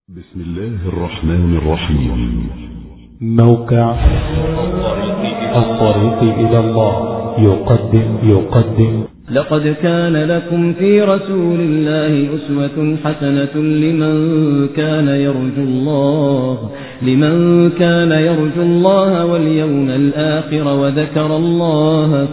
بسم الله الرحمن الرحيم موقع الطريق إلى الله يقدم يقدم لقد كان لكم في رسول الله أسوة حسنة لمن كان يرجو الله لمن كان يرجو الله واليوم الآخر وذكر الله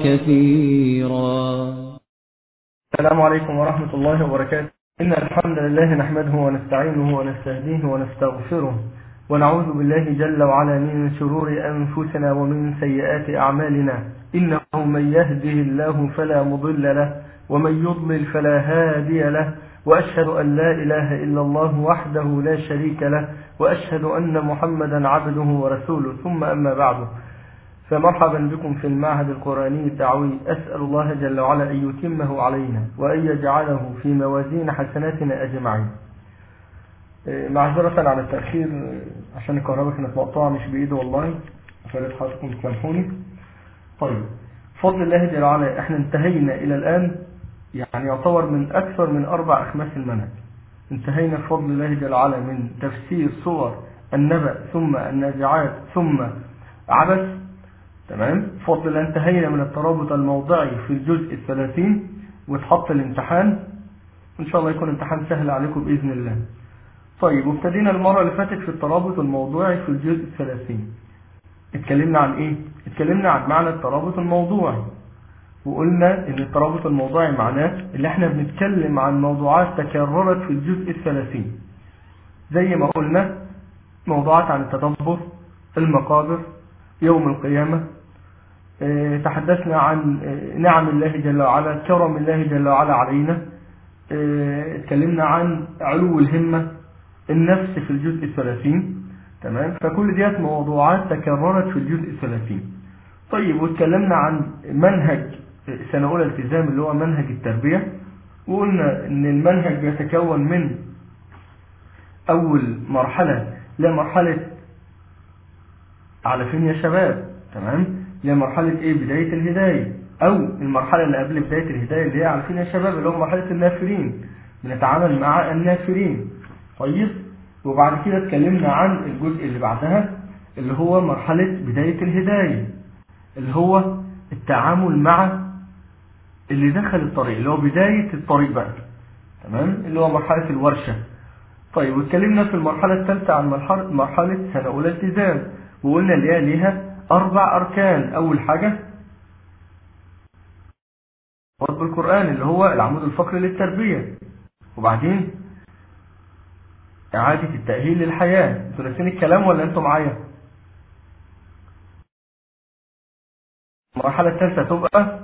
كثيرا السلام عليكم ورحمة الله وبركاته إن الحمد لله نحمده ونستعينه ونستهديه ونستغفره ونعوذ بالله جل وعلا من شرور أنفسنا ومن سيئات أعمالنا إنه من يهده الله فلا مضل له ومن يضلل فلا هادي له وأشهد أن لا إله إلا الله وحده لا شريك له وأشهد أن محمدا عبده ورسوله ثم أما بعد فمرحبا بكم في المعهد القرآني الدعوي أسأل الله جل وعلا أن يتمه علينا وأن يجعله في موازين حسناتنا أجمعين معذرة على التأخير عشان الكهرباء كانت مقطوعة مش بإيدي والله فلت حضرتكم تسامحوني طيب بفضل الله جل وعلا احنا انتهينا إلى الآن يعني يعتبر من أكثر من أربع أخماس المنهج انتهينا بفضل الله جل وعلا من تفسير صور النبأ ثم النازعات ثم عبث تمام بفضل الله انتهينا من الترابط الموضعي في الجزء الثلاثين واتحط الامتحان ان شاء الله يكون امتحان سهل عليكم بإذن الله طيب وابتدينا المرة اللي فاتت في الترابط الموضوعي في الجزء الثلاثين اتكلمنا عن ايه اتكلمنا عن معنى الترابط الموضوعي وقلنا ان الترابط الموضوعي معناه اللي احنا بنتكلم عن موضوعات تكررت في الجزء الثلاثين زي ما قلنا موضوعات عن التدبر المقابر يوم القيامة اه تحدثنا عن اه نعم الله جل وعلا كرم الله جل وعلا علينا اه اتكلمنا عن علو الهمة النفس في الجزء الثلاثين تمام فكل ديات موضوعات تكررت في الجزء الثلاثين طيب واتكلمنا عن منهج سنة أولى التزام اللي هو منهج التربية وقلنا ان المنهج بيتكون من أول مرحلة لمرحلة على فين يا شباب تمام لمرحلة ايه بداية الهداية او المرحلة اللي قبل بداية الهداية اللي هي على فين يا شباب اللي هو مرحلة النافرين بنتعامل مع النافرين طيب وبعد كده اتكلمنا عن الجزء اللي بعدها اللي هو مرحلة بداية الهداية اللي هو التعامل مع اللي دخل الطريق اللي هو بداية الطريق بقى تمام اللي هو مرحلة الورشة طيب واتكلمنا في المرحلة الثالثة عن مرحلة, مرحلة سنة أولى التزام وقلنا اللي هي ليها أربع أركان أول حاجة رب القرآن اللي هو العمود الفقري للتربية وبعدين إعادة التأهيل للحياة انتوا ناسين الكلام ولا انتوا معايا المرحلة الثالثة تبقى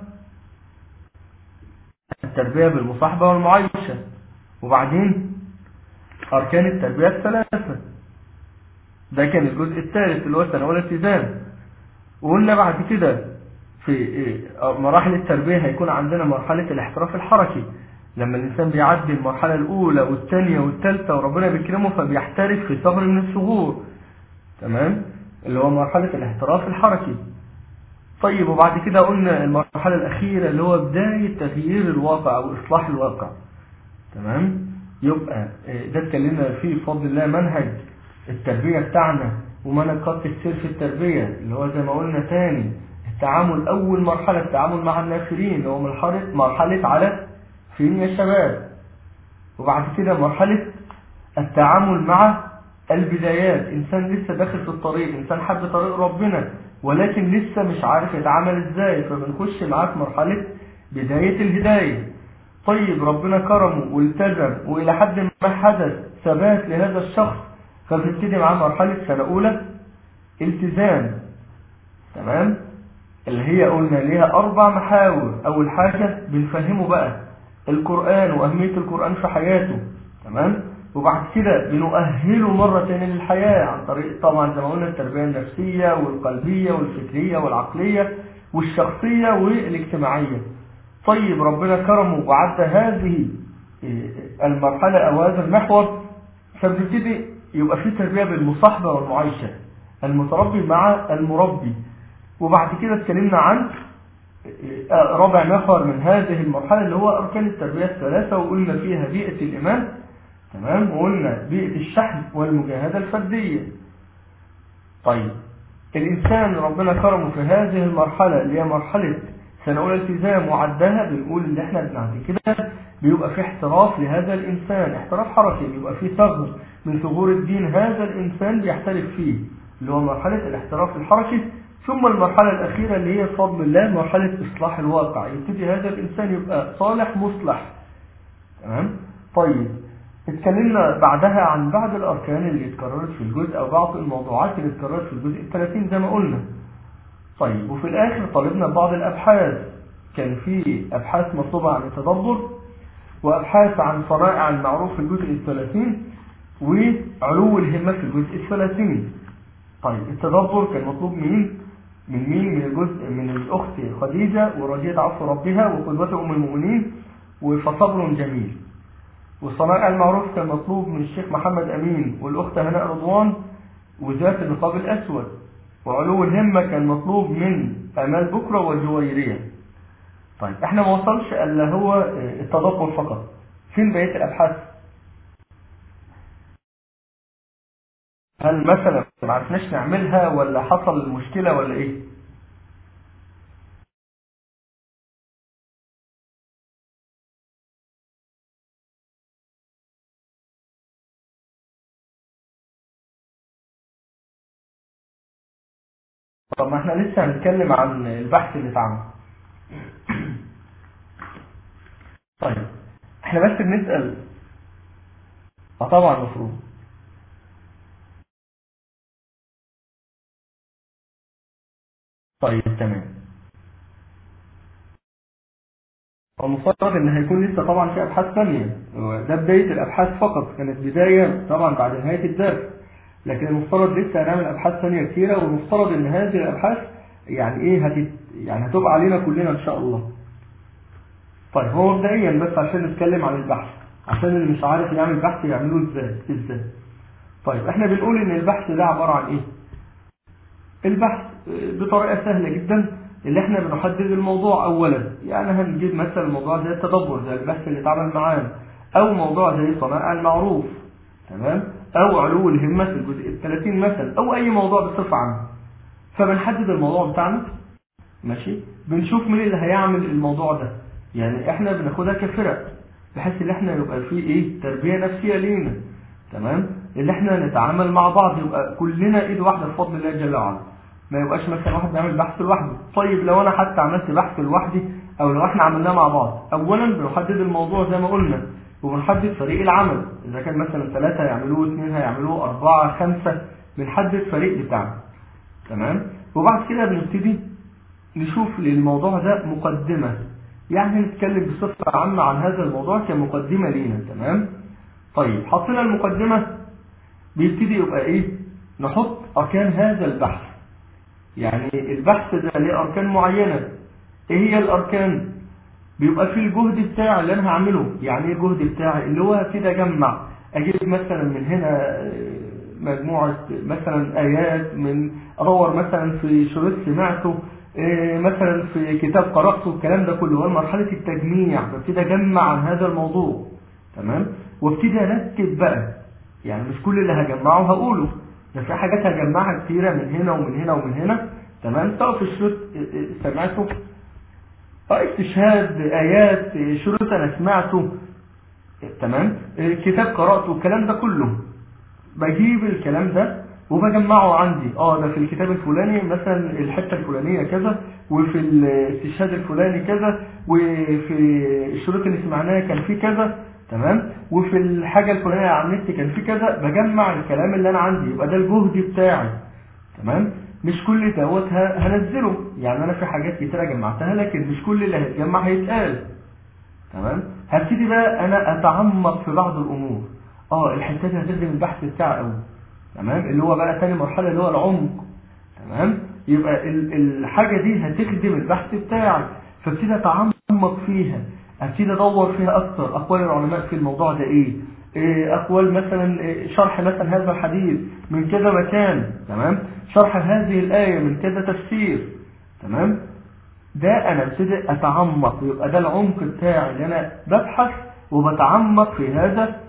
التربية بالمصاحبة والمعايشة وبعدين أركان التربية الثلاثة ده كان الجزء الثالث اللي هو سنة أولى التزام وقلنا بعد كده في مراحل التربية هيكون عندنا مرحلة الاحتراف الحركي لما الإنسان بيعدي المرحلة الأولى والثانية والثالثة وربنا بيكرمه فبيحترف في ثغر من الثغور تمام اللي هو مرحلة الاحتراف الحركي طيب وبعد كده قلنا المرحلة الأخيرة اللي هو بداية تغيير الواقع أو إصلاح الواقع تمام يبقى ده اتكلمنا فيه بفضل الله منهج التربية بتاعنا ومنهج خط السير في التربية اللي هو زي ما قلنا تاني التعامل أول مرحلة التعامل مع النافرين اللي هو مرحلة مرحلة على فين يا شباب وبعد كده مرحلة التعامل مع البدايات إنسان لسه داخل في الطريق إنسان حب طريق ربنا ولكن لسه مش عارف يتعامل إزاي فبنخش معاه في مرحلة بداية الهداية طيب ربنا كرمه والتزم وإلى حد ما حدث ثبات لهذا الشخص فبنبتدي معاه مرحلة سنة أولى التزام تمام اللي هي قلنا ليها أربع محاور أول حاجة بنفهمه بقى القرآن وأهمية القرآن في حياته تمام وبعد كده بنؤهله مرة تانية للحياة عن طريق طبعا زي ما قلنا التربية النفسية والقلبية والفكرية والعقلية والشخصية والاجتماعية طيب ربنا كرمه وعدى هذه المرحلة أو هذا المحور فبنبتدي يبقى في تربية بالمصاحبة والمعايشة المتربي مع المربي وبعد كده اتكلمنا عن رابع محور من هذه المرحلة اللي هو أركان التربية الثلاثة وقلنا فيها بيئة الإيمان تمام وقلنا بيئة الشحن والمجاهدة الفردية طيب الإنسان ربنا كرمه في هذه المرحلة اللي هي مرحلة سنة أولى التزام وعدها بنقول اللي احنا بعد كده بيبقى في احتراف لهذا الإنسان احتراف حركي بيبقى في ثغر من ثغور الدين هذا الإنسان بيحترف فيه اللي هو مرحلة الاحتراف الحركي ثم المرحلة الأخيرة اللي هي بفضل الله مرحلة إصلاح الواقع يبتدي هذا الإنسان يبقى صالح مصلح تمام طيب اتكلمنا بعدها عن بعض الأركان اللي اتكررت في الجزء أو بعض الموضوعات اللي اتكررت في الجزء الثلاثين زي ما قلنا طيب وفي الآخر طالبنا بعض الأبحاث كان في أبحاث مطلوبة عن التدبر وأبحاث عن صنائع المعروف في الجزء الثلاثين وعلو الهمة في الجزء الثلاثين طيب التدبر كان مطلوب مين من مين من الجزء من الأخت خديجة ورجية عفو ربها وقدوة أم المؤمنين وفصبر جميل وصنائع المعروف كان مطلوب من الشيخ محمد أمين والأخت هناء رضوان وذات النقاب الأسود وعلو الهمة كان مطلوب من أمال بكرة والجويرية طيب احنا ما وصلش الا هو التدبر فقط فين بقية الأبحاث هل مثلا ما عرفناش نعملها ولا حصل المشكلة ولا ايه طب ما احنا لسه هنتكلم عن البحث اللي اتعمل طيب احنا بس بنسأل اه طبعا مفروض طيب تمام المفترض ان هيكون لسه طبعا في ابحاث ثانيه ده بدايه الابحاث فقط كانت بدايه طبعا بعد نهايه الدرس لكن المفترض لسه هنعمل ابحاث ثانيه كثيره والمفترض ان هذه الابحاث يعني ايه هتت يعني هتبقى علينا كلنا ان شاء الله طيب هو مبدئيا بس عشان نتكلم عن البحث عشان اللي مش عارف يعمل بحث يعملوه ازاي ازاي طيب احنا بنقول ان البحث ده عباره عن ايه البحث بطريقه سهله جدا اللي احنا بنحدد الموضوع اولا يعني هنجيب مثلا موضوع زي التدبر زي البحث اللي اتعمل معانا او موضوع زي صنائع المعروف تمام او علو الهمه في الجزء الثلاثين مثلا او اي موضوع بصفه عامه فبنحدد الموضوع بتاعنا ماشي بنشوف مين اللي هيعمل الموضوع ده يعني احنا بناخدها كفرق بحيث ان احنا يبقى في ايه تربيه نفسيه لينا تمام اللي احنا نتعامل مع بعض يبقى كلنا ايد واحده بفضل الله جل وعلا ما يبقاش مثلا واحد بيعمل بحث لوحده طيب لو انا حتى عملت بحث لوحدي او لو احنا عملناه مع بعض اولا بنحدد الموضوع زي ما قلنا وبنحدد فريق العمل اذا كان مثلا ثلاثة يعملوه اثنين هيعملوه اربعة خمسة بنحدد فريق بتاعنا تمام وبعد كده بنبتدي نشوف للموضوع ده مقدمة يعني نتكلم بصفة عامة عن هذا الموضوع كمقدمة لينا تمام طيب حطينا المقدمة بيبتدي يبقى ايه نحط اركان هذا البحث يعني البحث ده ليه اركان معينة ايه هي الاركان بيبقى في الجهد بتاعي اللي انا هعمله يعني ايه الجهد بتاعي اللي هو كده اجمع اجيب مثلا من هنا مجموعة مثلا ايات من ادور مثلا في شريط سمعته مثلا في كتاب قرأته الكلام ده كله هو مرحلة التجميع ببتدي اجمع عن هذا الموضوع تمام وابتدي ارتب بقى يعني مش كل اللي هجمعه هقوله ده في حاجات هجمعها كتيرة من هنا ومن هنا ومن هنا تمام سواء في الشريط سمعته استشهاد آيات شروط أنا سمعته تمام كتاب قرأته الكلام ده كله بجيب الكلام ده وبجمعه عندي اه ده في الكتاب الفلاني مثلا الحتة الفلانية كذا وفي الاستشهاد الفلاني كذا وفي الشروط اللي سمعناها كان في كذا تمام وفي الحاجة الفلانية على النت كان في كذا بجمع الكلام اللي انا عندي يبقى ده الجهد بتاعي تمام مش كل دوت هنزله يعني انا في حاجات كتيرة جمعتها لكن مش كل اللي هيتجمع هيتقال تمام هبتدي بقى انا اتعمق في بعض الامور اه الحتات هتخدم البحث بتاعي قوي تمام اللي هو بقى تاني مرحلة اللي هو العمق تمام يبقى الحاجة دي هتخدم البحث بتاعي فابتدي اتعمق فيها ابتدي ادور فيها اكتر اقوال العلماء في الموضوع ده ايه اقوال مثلا شرح مثلا هذا الحديث من كذا مكان تمام شرح هذه الآية من كذا تفسير تمام ده انا ابتدي اتعمق يبقى ده العمق بتاعي اللي انا ببحث وبتعمق في هذا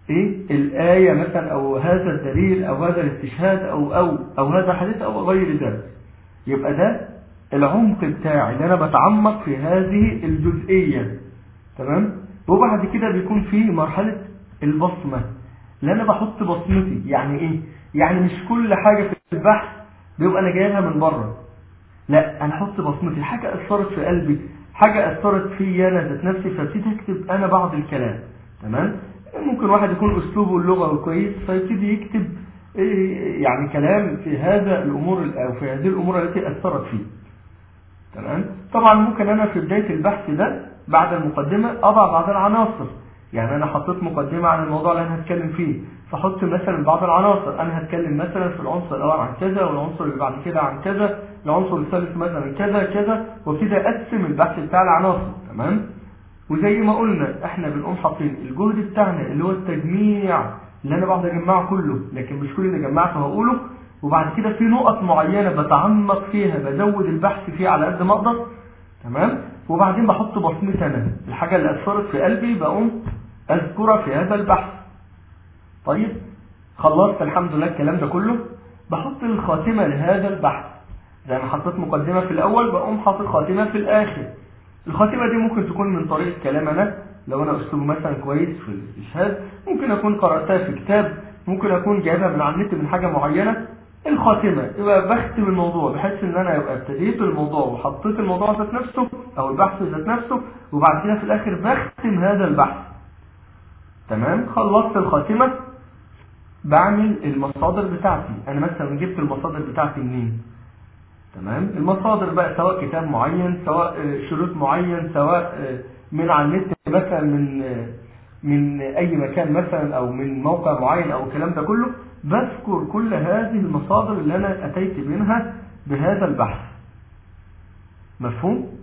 ايه الآية مثلا او هذا الدليل او هذا الاستشهاد او او او هذا حديث او غير ذلك يبقى ده العمق بتاعي اللي انا بتعمق في هذه الجزئية تمام وبعد كده بيكون في مرحلة البصمة اللي انا بحط بصمتي يعني ايه يعني مش كل حاجة في البحث بيبقى انا جايبها من بره لا انا احط بصمتي حاجة اثرت في قلبي حاجة اثرت في انا ذات نفسي فابتدي اكتب انا بعض الكلام تمام ممكن واحد يكون اسلوبه اللغة كويس فيبتدي يكتب يعني كلام في هذا الامور او في هذه الامور التي اثرت فيه تمام طبعا ممكن انا في بداية البحث ده بعد المقدمة اضع بعض العناصر يعني انا حطيت مقدمة عن الموضوع اللي انا هتكلم فيه فحط مثلا بعض العناصر انا هتكلم مثلا في العنصر الاول عن كذا والعنصر اللي بعد كده عن كذا العنصر الثالث مثلا كذا كذا وكده اقسم البحث بتاع العناصر تمام وزي ما قلنا احنا بنقوم حاطين الجهد بتاعنا اللي هو التجميع اللي انا بقعد اجمعه كله لكن مش كل اللي جمعته هقوله وبعد كده في نقط معينة بتعمق فيها بزود البحث فيها على قد ما اقدر تمام وبعدين بحط بصمتي انا الحاجة اللي اثرت في قلبي بقوم اذكرها في هذا البحث طيب خلصت الحمد لله الكلام ده كله بحط الخاتمة لهذا البحث زي ما حطيت مقدمة في الاول بقوم حاطط خاتمة في الاخر الخاتمة دي ممكن تكون من طريقة كلام انا لو انا اسلوبي مثلا كويس في الاستشهاد ممكن اكون قرأتها في كتاب ممكن اكون جايبها من على النت من حاجة معينة الخاتمة يبقى بختم الموضوع بحيث ان انا يبقى ابتديت الموضوع وحطيت الموضوع ذات نفسه او البحث ذات نفسه وبعد كده في الاخر بختم هذا البحث تمام خلصت الخاتمة بعمل المصادر بتاعتي انا مثلا جبت المصادر بتاعتي منين تمام المصادر بقى سواء كتاب معين سواء شروط معين سواء من على النت مثلا من من اي مكان مثلا او من موقع معين او الكلام ده كله بذكر كل هذه المصادر اللي انا اتيت منها بهذا البحث مفهوم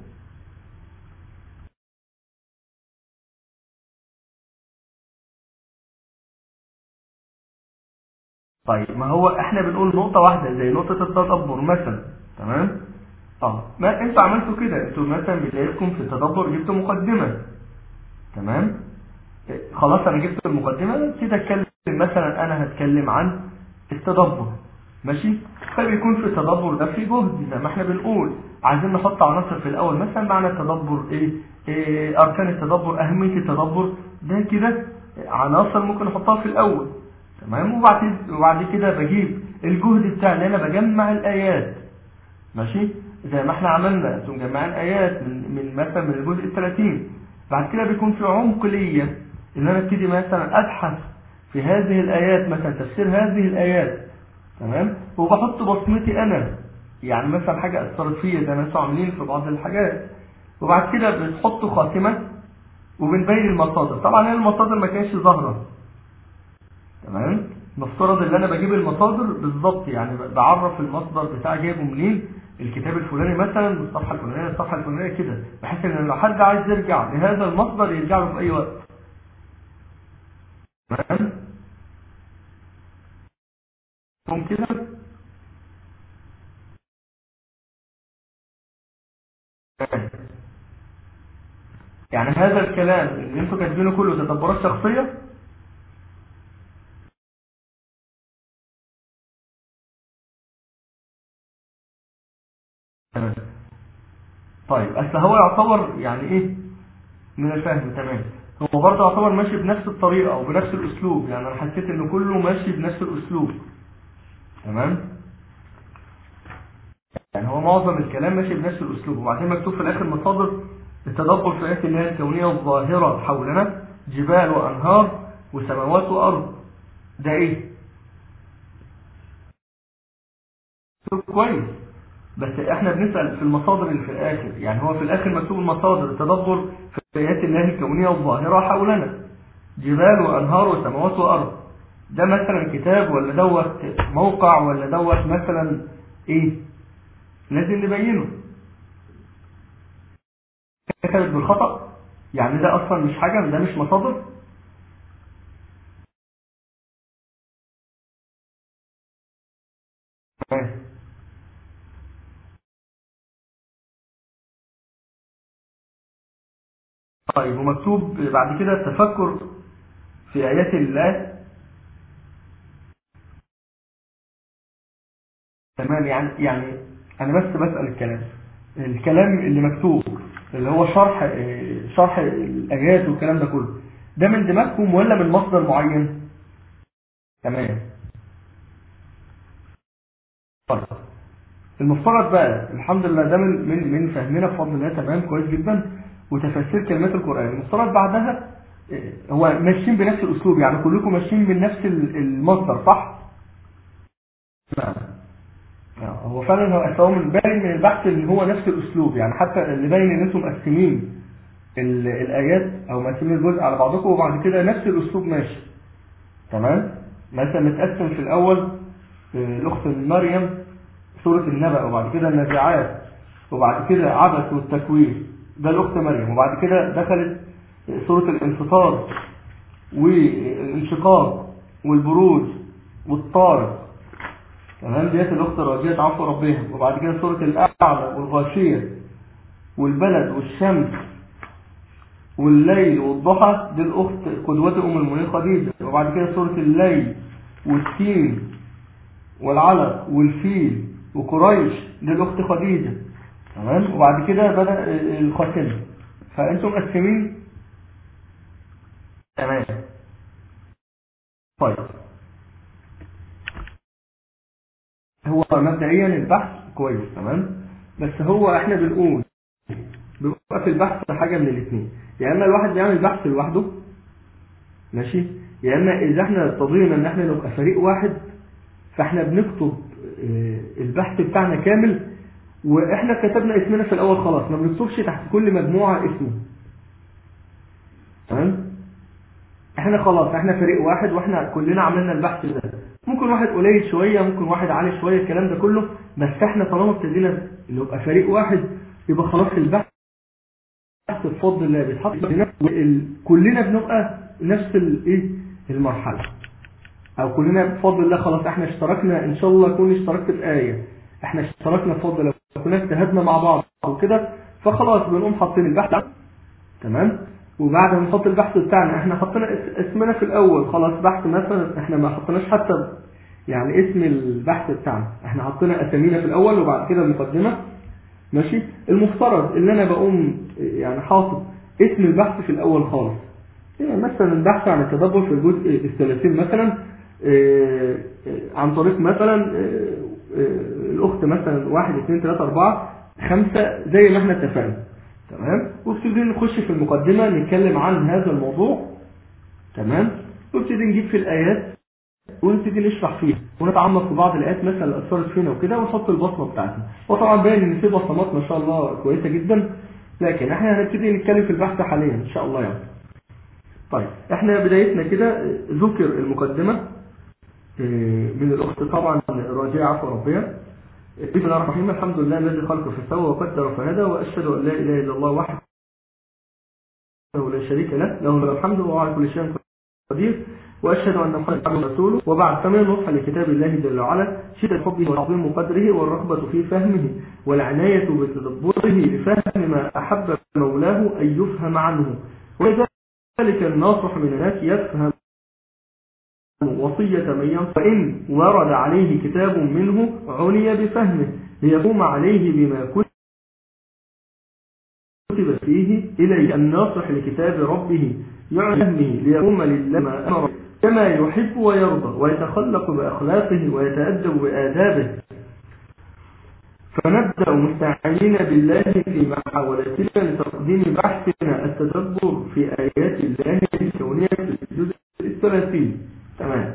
طيب ما هو احنا بنقول نقطة واحدة زي نقطة التدبر مثلا تمام اه ما انتوا عملتوا كده انتوا مثلا بدايتكم في التدبر جبتوا مقدمة تمام خلاص انا جبت المقدمة كده اتكلم مثلا انا هتكلم عن التدبر ماشي فبيكون في التدبر ده في جهد زي ما احنا بنقول عايزين نحط عناصر في الاول مثلا معنى التدبر ايه, إيه اركان التدبر اهمية التدبر ده كده عناصر ممكن نحطها في الاول تمام وبعد وبعد كده بجيب الجهد بتاعي ان انا بجمع الايات ماشي زي ما احنا عملنا انتم مجمعين ايات من من مثلا من الجزء ال 30 بعد كده بيكون في عمق ليا ان انا ابتدي مثلا ابحث في هذه الايات مثلا تفسير هذه الايات تمام وبحط بصمتي انا يعني مثلا حاجه اثرت فيا زي ما انتم عاملين في بعض الحاجات وبعد كده بنحط خاتمه وبنبين المصادر طبعا المصادر ما كانتش ظاهره تمام نفترض ان انا بجيب المصادر بالظبط يعني بعرف المصدر بتاعي جايبه منين الكتاب الفلاني مثلا من الصفحه الفلانيه الصفحه الفلانيه كده بحيث ان لو حد عايز يرجع لهذا المصدر يرجع له في اي وقت تمام ممكن كده يعني هذا الكلام اللي انتوا كاتبينه كله تدبرات شخصيه تمام طيب اصل هو يعتبر يعني ايه من الفهم تمام هو برضه يعتبر ماشي بنفس الطريقه او بنفس الاسلوب يعني انا حسيت ان كله ماشي بنفس الاسلوب تمام يعني هو معظم الكلام ماشي بنفس الاسلوب وبعدين مكتوب في الاخر مصادر التدبر في ايات الله الكونيه الظاهره حولنا جبال وانهار وسماوات وارض ده ايه كويس بس احنا بنسأل في المصادر اللي في الاخر يعني هو في الاخر مكتوب المصادر التدبر في ايات الله الكونية الظاهرة حولنا جبال وانهار وسماوات وارض ده مثلا كتاب ولا دوت موقع ولا دوت مثلا ايه لازم نبينه كتبت بالخطأ يعني ده اصلا مش حاجة ده مش مصادر طيب ومكتوب بعد كده التفكر في آيات الله تمام يعني يعني أنا بس بسأل الكلام الكلام اللي مكتوب اللي هو شرح آه، شرح الآيات والكلام ده كله ده من دماغكم ولا من مصدر معين تمام طيب المفترض بقى الحمد لله ده من من من فهمنا بفضل الله تمام كويس جدا وتفسير كلمات القرآن المفترض بعدها آه، هو ماشيين بنفس الأسلوب يعني كلكم ماشيين من نفس ال- المصدر صح؟ نعم آه، هو فعلا هو أصل هو من باين من البحث ان هو نفس الأسلوب يعني حتى اللي باين ان انتم مقسمين ال- الآيات أو مقسمين الجزء على بعضكم وبعد كده نفس الأسلوب ماشي تمام؟ مثلا متقسم في الأول آه، الأخت مريم سورة النبأ وبعد كده النازعات وبعد كده عبس والتكوير ده الأخت مريم وبعد كده دخلت سورة الانفطار والانشقاق والبروج والطارق تمام ديت الأخت راجية عفو ربها وبعد كده سورة الأعلى والغاشية والبلد والشمس والليل والضحى دي الأخت قدوة أم المؤمنين خديجة وبعد كده سورة الليل والتين والعلق والفيل وقريش دي الأخت خديجة تمام وبعد كده بدأ الخاتمة فأنتم مقسمين تمام طيب هو مبدئيا البحث كويس تمام بس هو احنا بنقول بيبقى في البحث حاجة من الاثنين يا اما الواحد بيعمل بحث لوحده ماشي يا اما اذا احنا ارتضينا ان احنا نبقى فريق واحد فاحنا بنكتب آه، البحث بتاعنا كامل واحنا كتبنا اسمنا في الاول خلاص ما بنكتبش تحت كل مجموعة اسمه تمام احنا خلاص احنا فريق واحد واحنا كلنا عملنا البحث ده ممكن واحد قليل شوية ممكن واحد عالي شوية الكلام ده كله بس احنا طالما ابتدينا نبقى فريق واحد يبقى خلاص البحث بفضل الله بيتحط وال- كلنا بنبقى نفس الايه المرحلة او كلنا بفضل الله خلاص احنا اشتركنا ان شاء الله كون اشتركت في آية احنا اشتركنا بفضل الله كلنا اجتهدنا مع بعض وكده فخلاص بنقوم حاطين البحث تمام وبعد ما نحط البحث بتاعنا احنا حطينا اس- اسمنا في الاول خلاص بحث مثلا احنا ما حطيناش حتى يعني اسم البحث بتاعنا احنا حطينا اسامينا في الاول وبعد كده المقدمه ماشي المفترض ان انا بقوم يعني حاطط اسم البحث في الاول خالص يعني مثلا البحث عن التدبر في الجزء الثلاثين مثلا اه، اه، عن طريق مثلا اه، اه، الاخت مثلا واحد اثنين ثلاثة اربعة خمسة زي ما احنا اتفقنا تمام وابتدي نخش في المقدمة نتكلم عن هذا الموضوع تمام وابتدي نجيب في الآيات ونبتدي نشرح فيها ونتعمق في بعض الآيات مثلا اللي أثرت فينا وكده ونحط البصمة بتاعتنا وطبعا باين إن في بصمات ما شاء الله كويسة جدا لكن احنا هنبتدي نتكلم في البحث حاليا إن شاء الله يعني طيب احنا بدايتنا كده ذكر المقدمة اه، من الأخت طبعا راجعة عفو ربنا بسم الله الرحمن الرحيم الحمد لله الذي خلق فسوى وقدر فهدى وأشهد أن لا إله إلا الله وحده لا شريك له له الحمد وهو على كل شيء قدير وأشهد أن محمدا عبده ورسوله وبعد فمن نصح لكتاب الله جل وعلا شدة حبه وتعظيم قدره والرغبة في فهمه والعناية بتدبره لفهم ما أحب مولاه أن يفهم عنه ولذلك الناصح من الناس يفهم وصية من ينصح فإن ورد عليه كتاب منه عني بفهمه ليقوم عليه بما كتب فيه إليه الناصح لكتاب ربه يعلمه ليقوم لله ما أمر كما يحب ويرضى ويتخلق بأخلاقه ويتأدب بآدابه فنبدأ مستعينين بالله في محاولتنا لتقديم بحثنا التدبر في آيات الله الكونية في الجزء الثلاثين تمام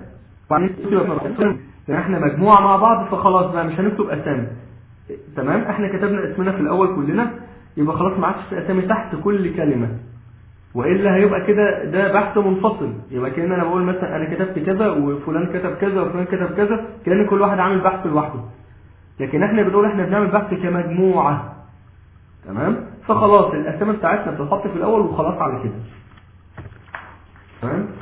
احنا مجموعة مع بعض فخلاص بقى مش هنكتب أسامي تمام احنا كتبنا اسمنا في الأول كلنا يبقى خلاص ما عادش في أسامي تحت كل كلمة وإلا هيبقى كده ده بحث منفصل يبقى كأن أنا بقول مثلا أنا كتبت كذا وفلان كتب كذا وفلان كتب كذا كأن كل واحد عامل بحث لوحده لكن احنا بنقول احنا بنعمل بحث كمجموعة تمام فخلاص الأسامي بتاعتنا بتتحط في الأول وخلاص على كده تمام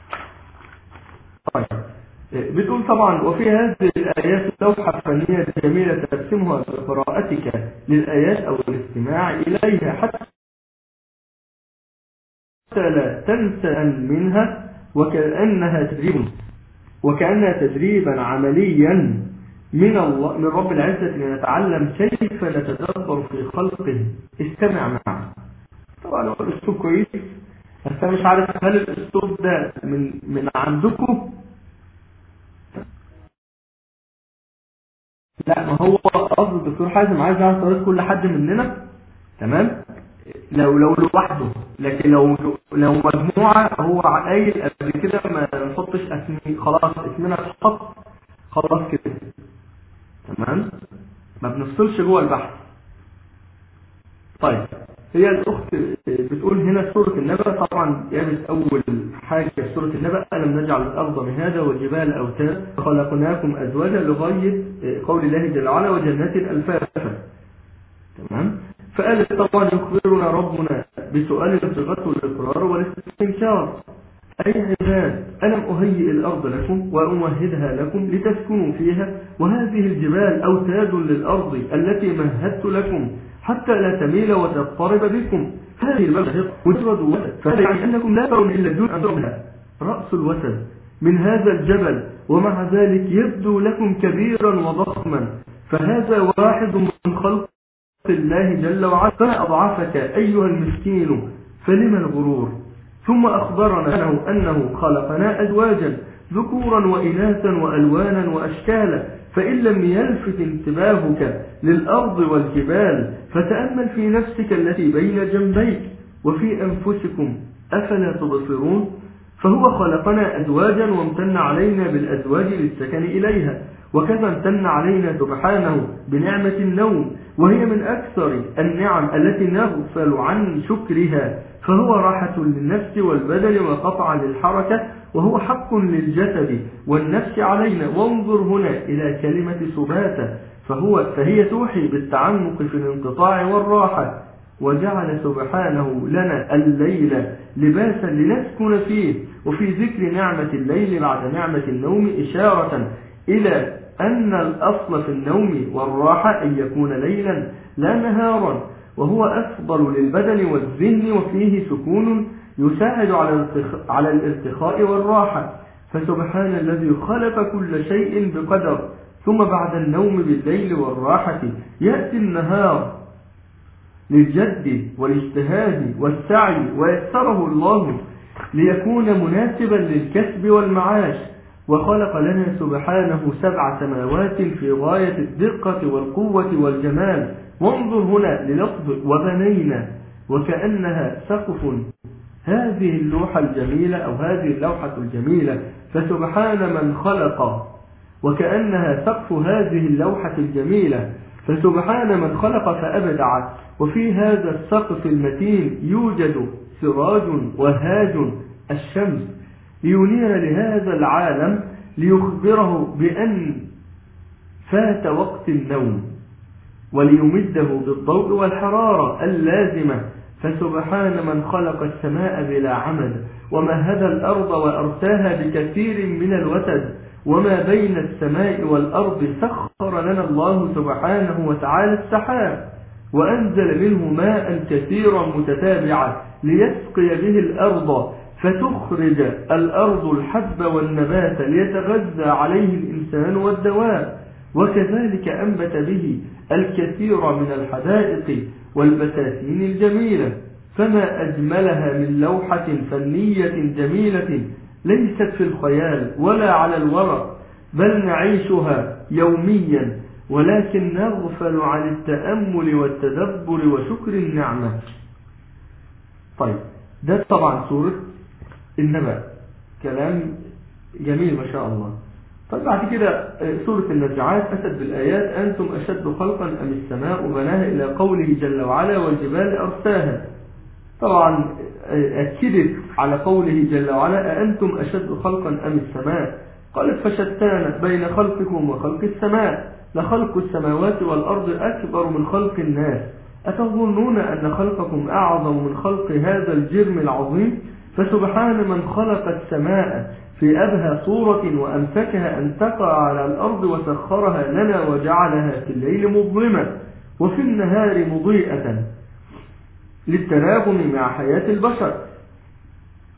طيب بتقول طبعا وفي هذه الآيات لوحة فنية جميلة ترسمها بقراءتك للآيات أو الاستماع إليها حتى لا تنسى منها وكأنها تدريب وكأنها تدريبا عمليا من الله من رب العزة لنتعلم كيف نتدبر في خلقه استمع معه طبعا هو الاسلوب كويس بس انا مش عارف هل الاسلوب ده من من عندكم لا ما هو قصد الدكتور حازم عايز يعرف طريقه كل حد مننا تمام لو لو لوحده لكن لو لو مجموعه هو قايل قبل كده ما نحطش اسمي خلاص اسمنا اتحط خلاص كده تمام ما بنفصلش جوه البحث طيب هي الأخت بتقول هنا سورة النبأ طبعا جابت أول حاجة في سورة النبأ ألم نجعل الأرض مهادا والجبال أوتادا خلقناكم أزواجا لغاية قول الله جل وعلا وجنات الألفافا تمام فقالت طبعا يخبرنا ربنا بسؤال صيغته الإقرار والاستنكار أي عباد ألم أهيئ الأرض لكم وأمهدها لكم لتسكنوا فيها وهذه الجبال أوتاد للأرض التي مهدت لكم حتى لا تميل وتضطرب بكم هذه المشهد مجرد وسد فهذا يعني أنكم لا ترون إلا الجزء منها رأس الوسد من هذا الجبل ومع ذلك يبدو لكم كبيرا وضخما فهذا واحد من خلق الله جل وعلا فما أضعفك أيها المسكين فلما الغرور ثم أخبرنا أنه, أنه خلقنا أزواجا ذكورا وإناثا وألوانا وأشكالا فإن لم يلفت انتباهك للأرض والجبال فتأمل في نفسك التي بين جنبيك وفي أنفسكم أفلا تبصرون فهو خلقنا أزواجا وامتن علينا بالأزواج للسكن إليها وكذا امتن علينا سبحانه بنعمة النوم وهي من أكثر النعم التي نغفل عن شكرها فهو راحة للنفس والبدن وقطع للحركة وهو حق للجسد والنفس علينا وانظر هنا إلى كلمة سباتة فهو فهي توحي بالتعمق في الانقطاع والراحة وجعل سبحانه لنا الليل لباسا لنسكن فيه وفي ذكر نعمة الليل بعد نعمة النوم إشارة إلى أن الأصل في النوم والراحة أن يكون ليلا لا نهارا وهو أفضل للبدن والذهن وفيه سكون يساعد على الارتخاء والراحة فسبحان الذي خلق كل شيء بقدر ثم بعد النوم بالليل والراحة يأتي النهار للجد والاجتهاد والسعي ويسره الله ليكون مناسبا للكسب والمعاش وخلق لنا سبحانه سبع سماوات في غاية الدقة والقوة والجمال وانظر هنا للفظ وبنينا وكأنها سقف هذه اللوحة الجميلة أو هذه اللوحة الجميلة فسبحان من خلق وكأنها سقف هذه اللوحة الجميلة فسبحان من خلق فأبدع وفي هذا السقف المتين يوجد سراج وهاج الشمس لينير لهذا العالم ليخبره بأن فات وقت النوم وليمده بالضوء والحرارة اللازمة فسبحان من خلق السماء بلا عمد ومهد الأرض وأرساها بكثير من الوتد وما بين السماء والأرض سخر لنا الله سبحانه وتعالى السحاب وأنزل منه ماء كثيرا متتابعا ليسقي به الأرض فتخرج الأرض الحب والنبات ليتغذى عليه الإنسان والدواب وكذلك أنبت به الكثير من الحدائق والبساتين الجميلة فما أجملها من لوحة فنية جميلة ليست في الخيال ولا على الورق بل نعيشها يوميا ولكن نغفل عن التأمل والتدبر وشكر النعمة طيب ده طبعا سورة النبأ كلام جميل ما شاء الله طيب بعد كده سورة النزعات أتت بالآيات أنتم أشد خلقا أم السماء بناها إلى قوله جل وعلا والجبال أرساها طبعا أكدت على قوله جل وعلا أأنتم أشد خلقا أم السماء قالت فشتان بين خلقكم وخلق السماء لخلق السماوات والأرض أكبر من خلق الناس أتظنون أن خلقكم أعظم من خلق هذا الجرم العظيم فسبحان من خلق السماء في أبهى صورة وأمسكها أن تقع على الأرض وسخرها لنا وجعلها في الليل مظلمة وفي النهار مضيئة للتناغم مع حياة البشر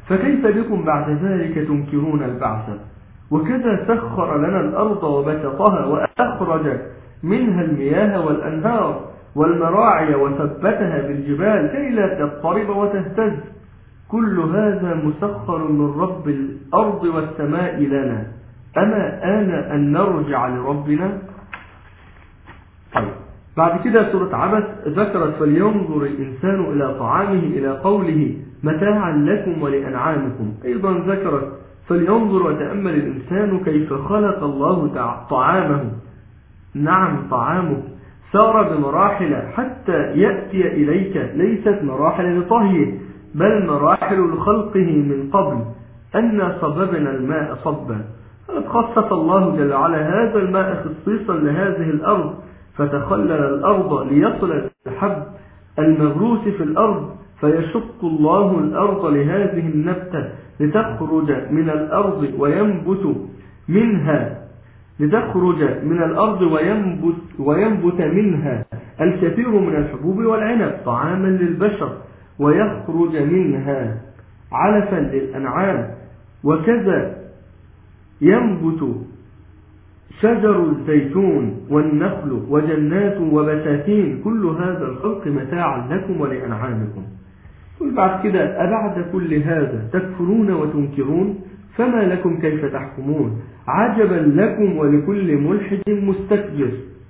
فكيف بكم بعد ذلك تنكرون البعث وكذا سخر لنا الأرض وبسطها وأخرج منها المياه والأنهار والمراعي وثبتها بالجبال كي لا تضطرب وتهتز كل هذا مسخر من رب الأرض والسماء لنا أما آن أن نرجع لربنا طيب بعد كده سورة عبس ذكرت فلينظر الإنسان إلى طعامه إلى قوله متاعا لكم ولأنعامكم أيضا ذكرت فلينظر وتأمل الإنسان كيف خلق الله طعامه نعم طعامك سار بمراحل حتى يأتي إليك ليست مراحل لطهيه بل مراحل لخلقه من قبل أن صببنا الماء صبا قد خصص الله جل وعلا هذا الماء خصيصا لهذه الأرض فتخلل الأرض ليصل الحب المغروس في الأرض فيشق الله الأرض لهذه النبتة لتخرج من الأرض وينبت منها لتخرج من الأرض وينبت, وينبت منها الكثير من الحبوب والعنب طعاما للبشر ويخرج منها علفا للأنعام وكذا ينبت شجر الزيتون والنخل وجنات وبساتين كل هذا الخلق متاعا لكم ولأنعامكم بعد كده أبعد كل هذا تكفرون وتنكرون فما لكم كيف تحكمون عجبا لكم ولكل ملحد مستكبر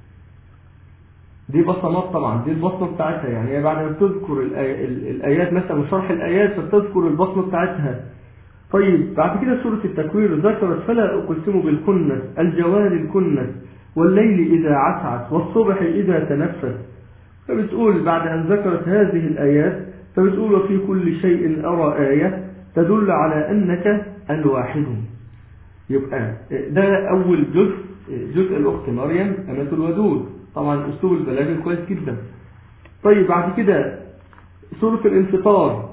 دي بصمات طبعا دي البصمة بتاعتها يعني بعد ما تذكر الآيات مثلا شرح الآيات فتذكر البصمة بتاعتها طيب بعد كده سورة التكوير ذكرت فلا أقسم بالكنس الجوار الكنس والليل إذا عسعس والصبح إذا تنفس فبتقول بعد أن ذكرت هذه الآيات فبتقول وفي كل شيء أرى آية تدل على أنك الواحد يبقى ده أول جزء جزء الأخت مريم أمة الودود طبعا أسلوب البلاغة كويس جدا طيب بعد كده سورة الانفطار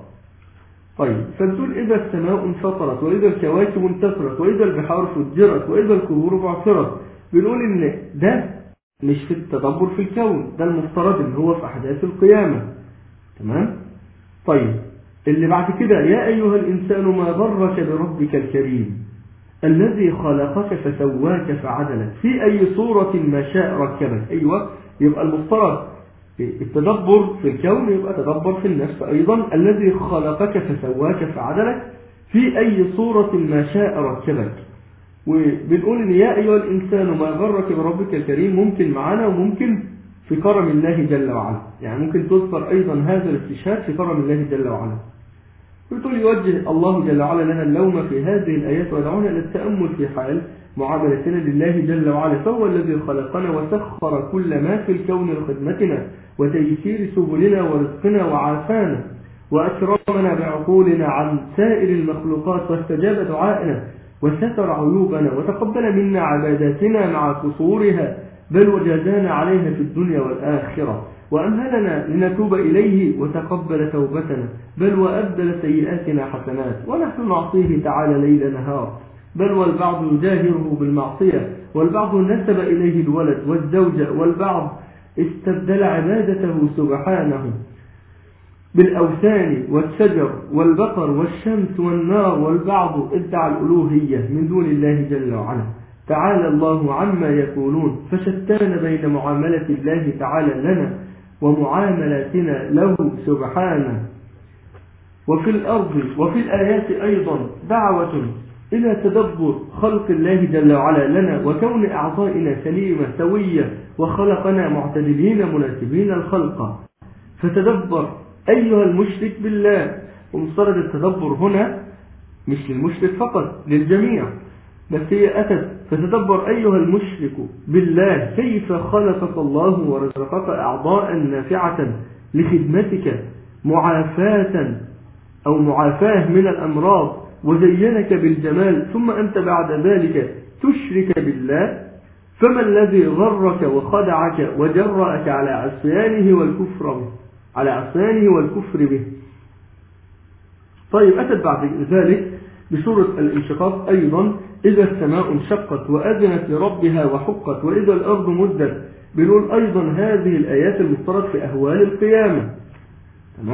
طيب فبتقول إذا السماء انفطرت وإذا الكواكب انتصرت وإذا البحار فجرت وإذا القبور بعثرت بنقول إن ده مش في التدبر في الكون ده المفترض اللي هو في أحداث القيامة تمام طيب اللي بعد كده يا أيها الإنسان ما غرك بربك الكريم الذي خلقك فسواك فعدلك في أي صورة ما شاء ركبك أيوة يبقى المفترض التدبر في الكون يبقى تدبر في النفس أيضا الذي خلقك فسواك فعدلك في أي صورة ما شاء ركبك وبنقول إن يا أيها الإنسان ما غرك بربك الكريم ممكن معنا وممكن في كرم الله جل وعلا يعني ممكن تذكر أيضا هذا الاستشهاد في كرم الله جل وعلا بتقول يوجه الله جل وعلا لنا اللوم في هذه الآيات ويدعونا إلى التأمل في حال معاملتنا لله جل وعلا فهو الذي خلقنا وسخر كل ما في الكون لخدمتنا وتيسير سبلنا ورزقنا وعافانا وأكرمنا بعقولنا عن سائر المخلوقات واستجاب دعائنا وستر عيوبنا وتقبل منا عباداتنا مع قصورها بل وجازانا عليها في الدنيا والآخرة وأمهلنا لنتوب إليه وتقبل توبتنا بل وأبدل سيئاتنا حسنات ونحن نعصيه تعالى ليل نهار بل والبعض يجاهره بالمعصية والبعض نسب إليه الولد والزوجة والبعض استبدل عبادته سبحانه بالأوثان والشجر والبقر والشمس والنار والبعض ادعى الألوهية من دون الله جل وعلا تعالى الله عما يقولون فشتان بين معاملة الله تعالى لنا ومعاملاتنا له سبحانه وفي الأرض وفي الآيات أيضا دعوة إلى تدبر خلق الله جل وعلا لنا وكون أعضائنا سليمة سوية وخلقنا معتدلين مناسبين الخلق فتدبر أيها المشرك بالله ومفترض التدبر هنا مش للمشرك فقط للجميع بس هي أتت فتدبر أيها المشرك بالله كيف خلقك الله ورزقك أعضاء نافعة لخدمتك معافاة أو معافاة من الأمراض وزينك بالجمال ثم أنت بعد ذلك تشرك بالله فما الذي غرك وخدعك وجرأك على عصيانه والكفر به على عصيانه والكفر به طيب أتت بعد ذلك بسورة الانشقاق أيضا إذا السماء انشقت وأذنت لربها وحقت وإذا الأرض مدت بنقول أيضا هذه الآيات المفترض في أهوال القيامة تمام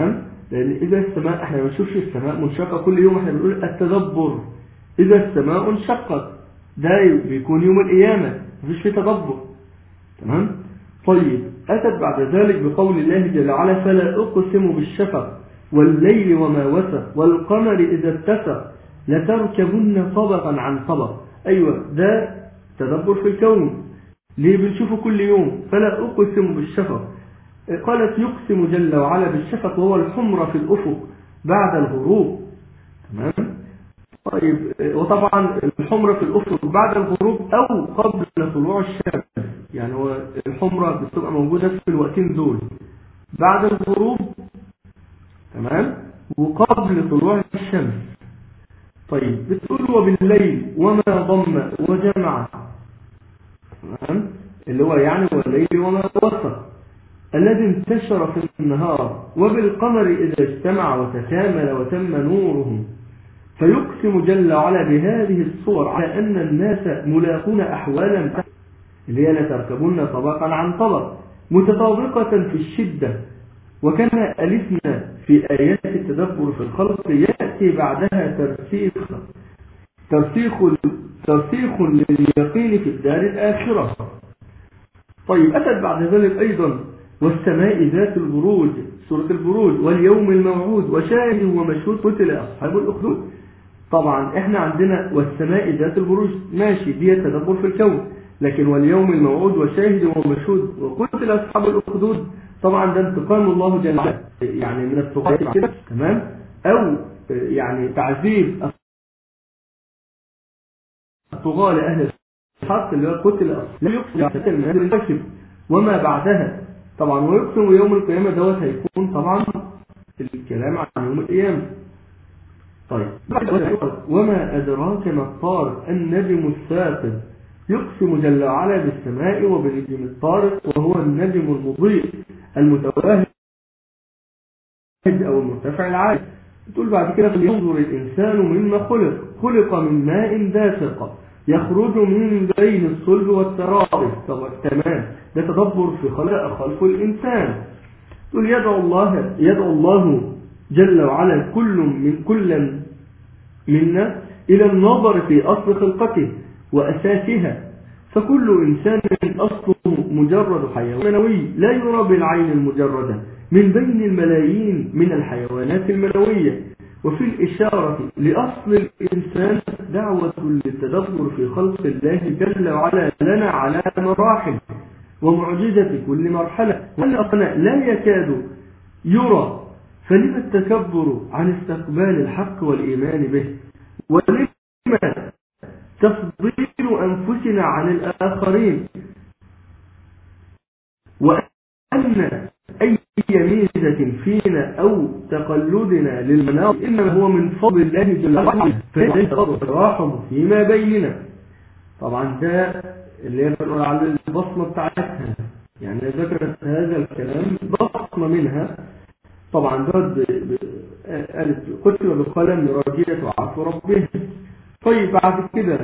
لأن إذا السماء احنا ما بنشوفش السماء منشقة كل يوم احنا بنقول التدبر إذا السماء انشقت ده بيكون يوم القيامة مفيش فيه تدبر تمام طيب أتت بعد ذلك بقول الله جل وعلا فلا أقسم بالشفق والليل وما وسق والقمر إذا اتسق لتركبن طبقا عن طبق أيوة ده تدبر في الكون ليه بنشوفه كل يوم فلا أقسم بالشفق قالت يقسم جل وعلا بالشفق وهو الحمرة في الأفق بعد الغروب تمام طيب وطبعا الحمرة في الأفق بعد الغروب أو قبل طلوع الشمس يعني هو الحمرة بتبقى موجودة في الوقتين دول بعد الغروب تمام وقبل طلوع الشمس طيب بتقول وبالليل وما ضم وجمع تمام اللي هو يعني والليل وما وسط الذي انتشر في النهار وبالقمر إذا اجتمع وتكامل وتم نوره فيقسم جل وعلا بهذه الصور على أن الناس ملاقون أحوالا اللي هي لتركبون طبقا عن طبق متطابقة في الشدة وكما ألفنا في آيات التدبر في الخلق يأتي بعدها ترسيخ ترسيخ ترسيخ لليقين في الدار الآخرة طيب أتت بعد ذلك أيضا والسماء ذات البروج سورة البروج واليوم الموعود وشاهد ومشهود قتل أصحاب الأخدود طبعا احنا عندنا والسماء ذات البروج ماشي دي تدبر في الكون لكن واليوم الموعود وشاهد ومشهود وقتل أصحاب الأخدود طبعا ده انتقام الله جل وعلا يعني من الطغاة كده تمام أو يعني تعذيب الطغاة لأهل الحق اللي هو قتل لا يقسم من هذا الكشف وما بعدها طبعا ويقسم يوم القيامة دوت هيكون طبعا الكلام عن يوم القيامة طيب وما أدراك ما الطارق النجم الثاقب يقسم جل وعلا بالسماء وبالنجم الطارق وهو النجم المضيء المتواهج أو المرتفع العالي تقول بعد كده فلينظر الإنسان مما خلق خلق من ماء دافق يخرج من بين الصلب والترائب طبعا تمام ده تدبر في خلق خلق الإنسان تقول يدعو الله يدعو الله جل وعلا كل من كل منا إلى النظر في أصل خلقته وأساسها فكل إنسان أصله مجرد حيوان منوي لا يرى بالعين المجردة من بين الملايين من الحيوانات المنوية وفي الإشارة لأصل الإنسان دعوة للتدبر في خلق الله جل وعلا لنا على مراحل ومعجزة كل مرحلة وأن أصلا لا يكاد يرى فلما التكبر عن استقبال الحق والإيمان به ولما تفضيل أنفسنا عن الآخرين وأن أي ميزة فينا أو تقلدنا للمناط إنما هو من فضل الله جل وعلا فليس التراحم فيما بيننا طبعا ده اللي هي بنقول على البصمة بتاعتها يعني ذكرت هذا الكلام بصمة منها طبعا ده قالت كتب بقلم راجية وعفو ربه طيب بعد كده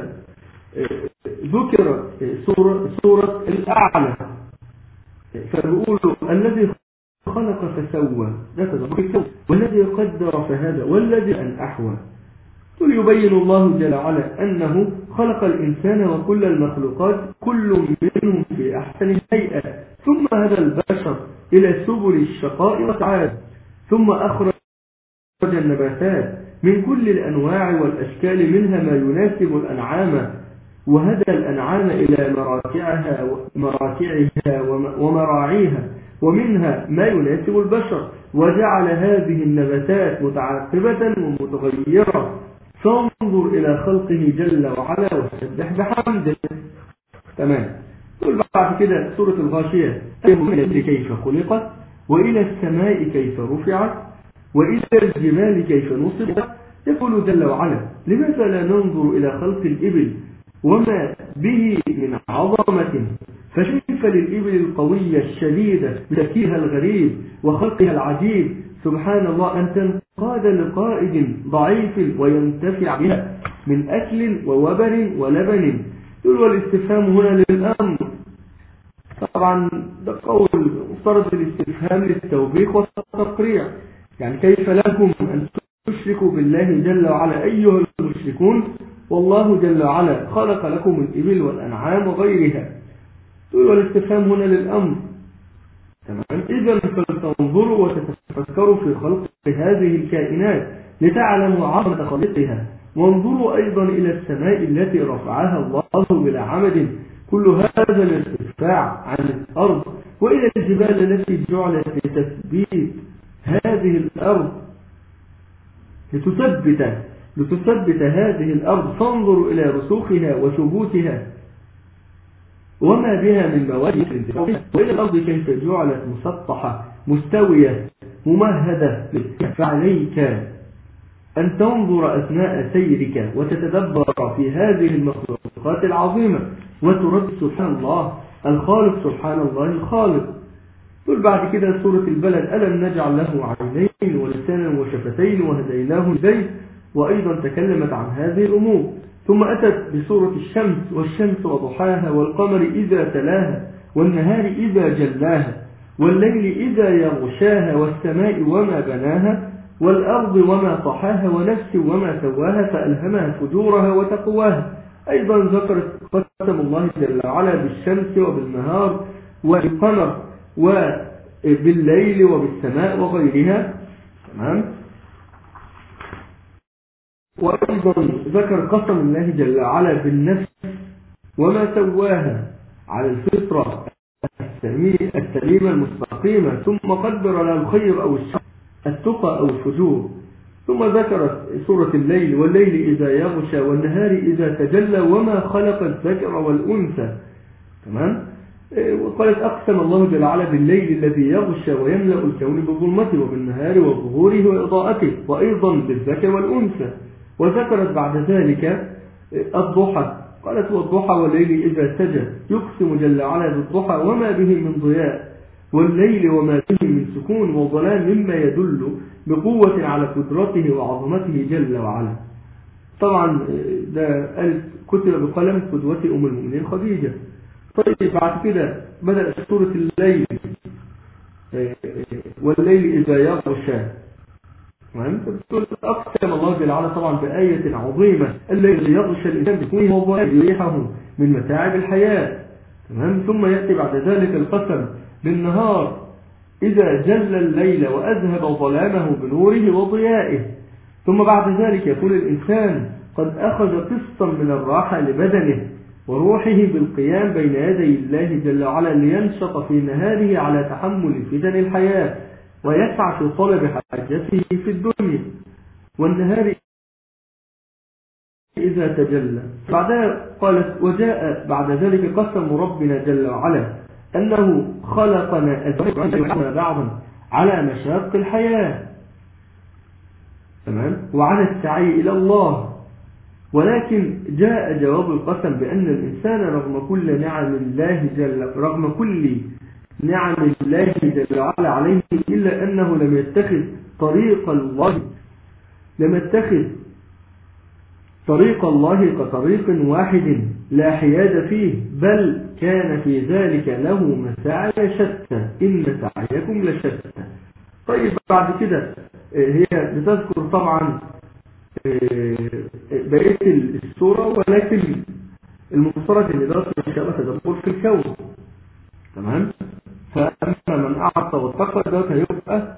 ذكر سورة, سورة الأعلى فبيقولوا الذي خلق فسوى ده تدبر والذي قدر فهدى والذي أن أحوى قل يبين الله جل وعلا أنه خلق الإنسان وكل المخلوقات كل منهم في أحسن هيئة ثم هدى البشر إلى سبل الشقاء والسعادة ثم أخرج النباتات من كل الأنواع والأشكال منها ما يناسب الأنعام وهدى الأنعام إلى مراكعها مراكعها ومراعيها ومنها ما يناسب البشر وجعل هذه النباتات متعاقبة ومتغيرة فانظر إلى خلقه جل وعلا وسبح بحمده تمام قل بعد كده سورة الغاشية كيف خلقت وإلى السماء كيف رفعت وإلى الجبال كيف نصبت يقول جل وعلا لماذا لا ننظر إلى خلق الإبل وما به من عظمة فكيف للإبل القوية الشديدة بتفكيرها الغريب وخلقها العجيب سبحان الله أن تنقاد لقائد ضعيف وينتفع بها من أكل ووبر ولبن يقول والاستفهام هنا للأمر طبعا ده قول مفترض الاستفهام للتوبيخ والتقريع يعني كيف لكم أن تشركوا بالله جل وعلا أيها المشركون والله جل وعلا خلق لكم الإبل والأنعام وغيرها تقول والاستفهام هنا للأمر تمام إذا فلتنظروا وتتفكروا في خلق هذه الكائنات لتعلموا عظمة خلقها وانظروا أيضا إلى السماء التي رفعها الله بلا عمد كل هذا الارتفاع عن الأرض وإلى الجبال التي جعلت لتثبيت هذه الأرض لتثبت لتثبت هذه الأرض فانظروا إلى رسوخها وثبوتها وما بها من مواد وإلى الأرض كيف جعلت مسطحة مستوية ممهدة فعليك أن تنظر أثناء سيرك وتتدبر في هذه المخلوقات العظيمة وترد سبحان الله الخالق سبحان الله الخالق تقول بعد كده سورة البلد ألم نجعل له عينين ولسانا وشفتين وهديناه البيت وأيضا تكلمت عن هذه الأمور ثم أتت بسورة الشمس والشمس وضحاها والقمر إذا تلاها والنهار إذا جلاها والليل إذا يغشاها والسماء وما بناها والأرض وما طحاها ونفس وما سواها فألهمها فجورها وتقواها أيضا ذكرت قسم الله جل وعلا بالشمس وبالنهار والقمر وبالليل وبالسماء وغيرها تمام وأيضا ذكر قسم الله جل وعلا بالنفس وما سواها على الفطرة السليمة المستقيمة ثم قدر لها الخير أو الشر التقى أو الفجور ثم ذكرت سورة الليل والليل إذا يغشى والنهار إذا تجلى وما خلق الذكر والأنثى تمام وقالت أقسم الله جل وعلا بالليل الذي يغشى ويملأ الكون بظلمته وبالنهار وظهوره وإضاءته وأيضا بالذكر والأنثى وذكرت بعد ذلك الضحى قالت والضحى والليل إذا سجى يقسم جل وعلا بالضحى وما به من ضياء والليل وما به من سكون وظلام مما يدل بقوة على قدرته وعظمته جل وعلا طبعا ده ألف كتب بقلم قدوة أم المؤمنين خديجة طيب بعد كده بدأ سورة الليل والليل إذا يغشى تقول أقسم الله جل وعلا طبعا بآية عظيمة الليل يغشى الإنسان بكونه هو يريحه من متاعب الحياة تمام ثم يأتي بعد ذلك القسم بالنهار إذا جل الليل وأذهب ظلامه بنوره وضيائه ثم بعد ذلك يقول الإنسان قد أخذ قسطا من الراحة لبدنه وروحه بالقيام بين يدي الله جل وعلا لينشط في نهاره على تحمل فتن الحياة ويسعى في طلب حاجته في الدنيا والنهار إذا تجلى بعدها قالت وجاء بعد ذلك قسم ربنا جل وعلا أنه خلقنا أزواجنا بعضا على مشاق الحياة تمام وعلى السعي إلى الله ولكن جاء جواب القسم بأن الإنسان رغم كل نعم الله جل رغم كل نعم الله جل وعلا عليه إلا أنه لم يتخذ طريق الله لم يتخذ طريق الله كطريق واحد لا حياد فيه بل كان في ذلك له مساعي شتى إن سعيكم لشتى طيب بعد كده هي بتذكر طبعا بقية السورة ولكن المفترض ان درس ان شاء الله تدبر في الكون تمام فأما من أعطى واتقى دوت هيبقى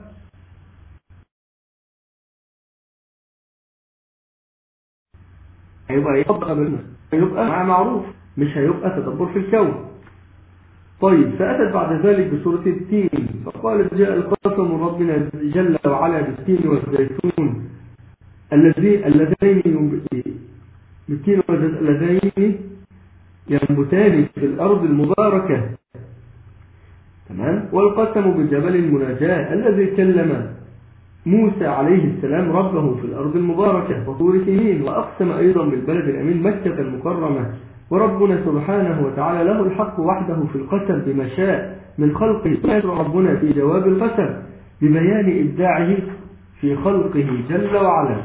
هيبقى يطبق منه هيبقى مع معروف مش هيبقى تدبر في الكون طيب فأتت بعد ذلك بسورة التين فقالت جاء القسم ربنا جل وعلا بالتين والزيتون الذي اللذين بالتين اللذين ينبتان في الأرض المباركة تمام والقسم بجبل المناجاة الذي كلم موسى عليه السلام ربه في الأرض المباركة وطور سنين وأقسم أيضا بالبلد الأمين مكة المكرمة وربنا سبحانه وتعالى له الحق وحده في القسم بما شاء من خلقه ربنا في جواب القسم ببيان إبداعه في خلقه جل وعلا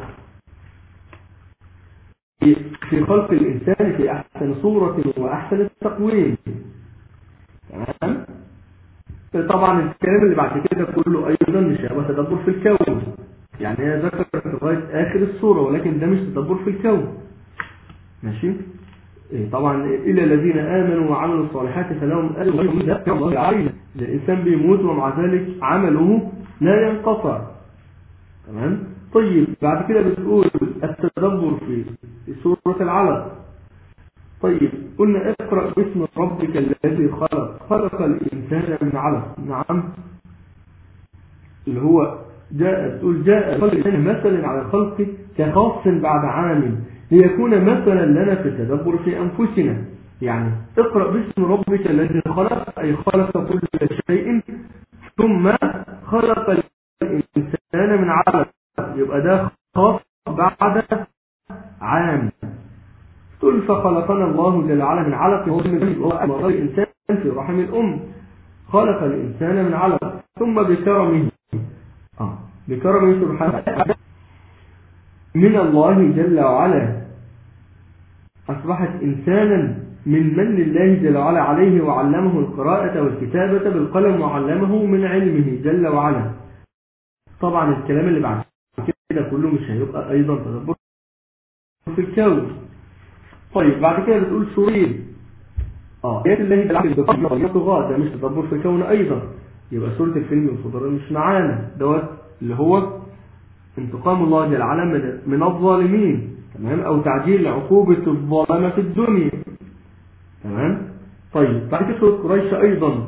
في خلق الإنسان في أحسن صورة وأحسن التقويم تمام طبعا الكلام اللي بعد كده كله ايضا مش هيبقى تدبر في الكون يعني هي ذكرت لغايه اخر السوره ولكن ده مش تدبر في الكون ماشي إيه طبعا إلا الذين آمنوا وعملوا الصالحات فلهم أجر غير الله علينا الإنسان بيموت ومع ذلك عمله لا ينقطع تمام طيب بعد كده بتقول التدبر في سورة العلق طيب قلنا اقرأ باسم ربك الذي خلق خلق الإنسان من علق نعم اللي هو جاء تقول جاء خلق الإنسان مثلا على الخلق كخاص بعد عام ليكون مثلا لنا في التدبر في أنفسنا يعني اقرأ باسم ربك الذي خلق أي خلق كل شيء ثم خلق الإنسان من علق يبقى ده خاص بعد عام قل فخلقنا الله جل وعلا من علق وهو أمر الإنسان في رحم الأم خلق الإنسان من علق ثم بكرمه آه بكرمه سبحانه من الله جل وعلا أصبحت إنسانا من من الله جل وعلا عليه وعلمه القراءة والكتابة بالقلم وعلمه من علمه جل وعلا طبعا الكلام اللي بعد كده كله مش هيبقى أيضا تدبر في الكون طيب بعد كده بتقول سورين اه آيات الله جل وعلا ده مش تدبر في الكون أيضا يبقى سورة الفيلم الفضلاء مش معانا دوت اللي هو انتقام الله جل وعلا من الظالمين تمام او تعجيل عقوبة الظلمة في الدنيا تمام طيب بعد كده سورة قريش ايضا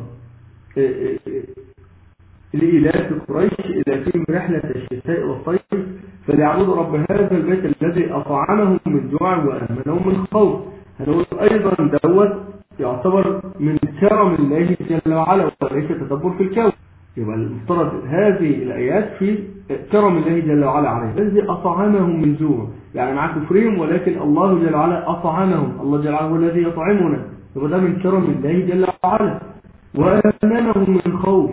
لإلاف قريش إلى فيهم رحلة الشتاء والصيف فليعبدوا رب هذا البيت الذي أطعمهم من جوع وأمنهم من خوف هنقول أيضا دوت يعتبر من كرم الله جل وعلا وليس تدبر في الكون يبقى المفترض هذه الآيات في كرم الله جل وعلا عليه الذي أطعمهم من جوع يعني مع كفرهم ولكن الله جل وعلا أطعمهم الله جل وعلا هو الذي يطعمنا يبقى ده من كرم الله جل وعلا وأمنهم من خوف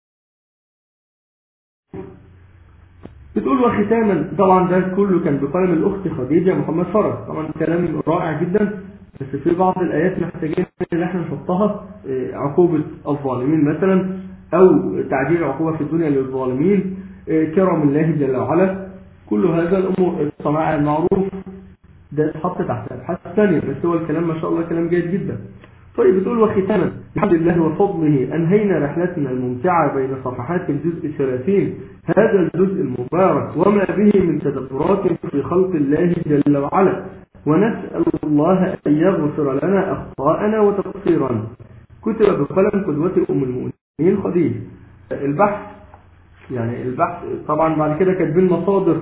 بتقول وختاما طبعا ده كله كان بقلم الأخت خديجة محمد فرج طبعا كلام رائع جدا بس في بعض الآيات محتاجين ان احنا نحطها عقوبة الظالمين مثلا أو تعجيل عقوبة في الدنيا للظالمين كرم الله جل وعلا كل هذا الأمور الصناعة المعروف ده اتحط تحت الأبحاث الثانية بس هو الكلام ما شاء الله كلام جيد جدا طيب بتقول وختاما بحمد الله وفضله أنهينا رحلتنا الممتعة بين صفحات الجزء الثلاثين هذا الجزء المبارك وما به من تدبرات في خلق الله جل وعلا ونسأل الله أن يغفر لنا أخطاءنا وتقصيرنا كتب بقلم قدوة أم المؤمنين خديجة البحث يعني البحث طبعا بعد كده كاتبين مصادر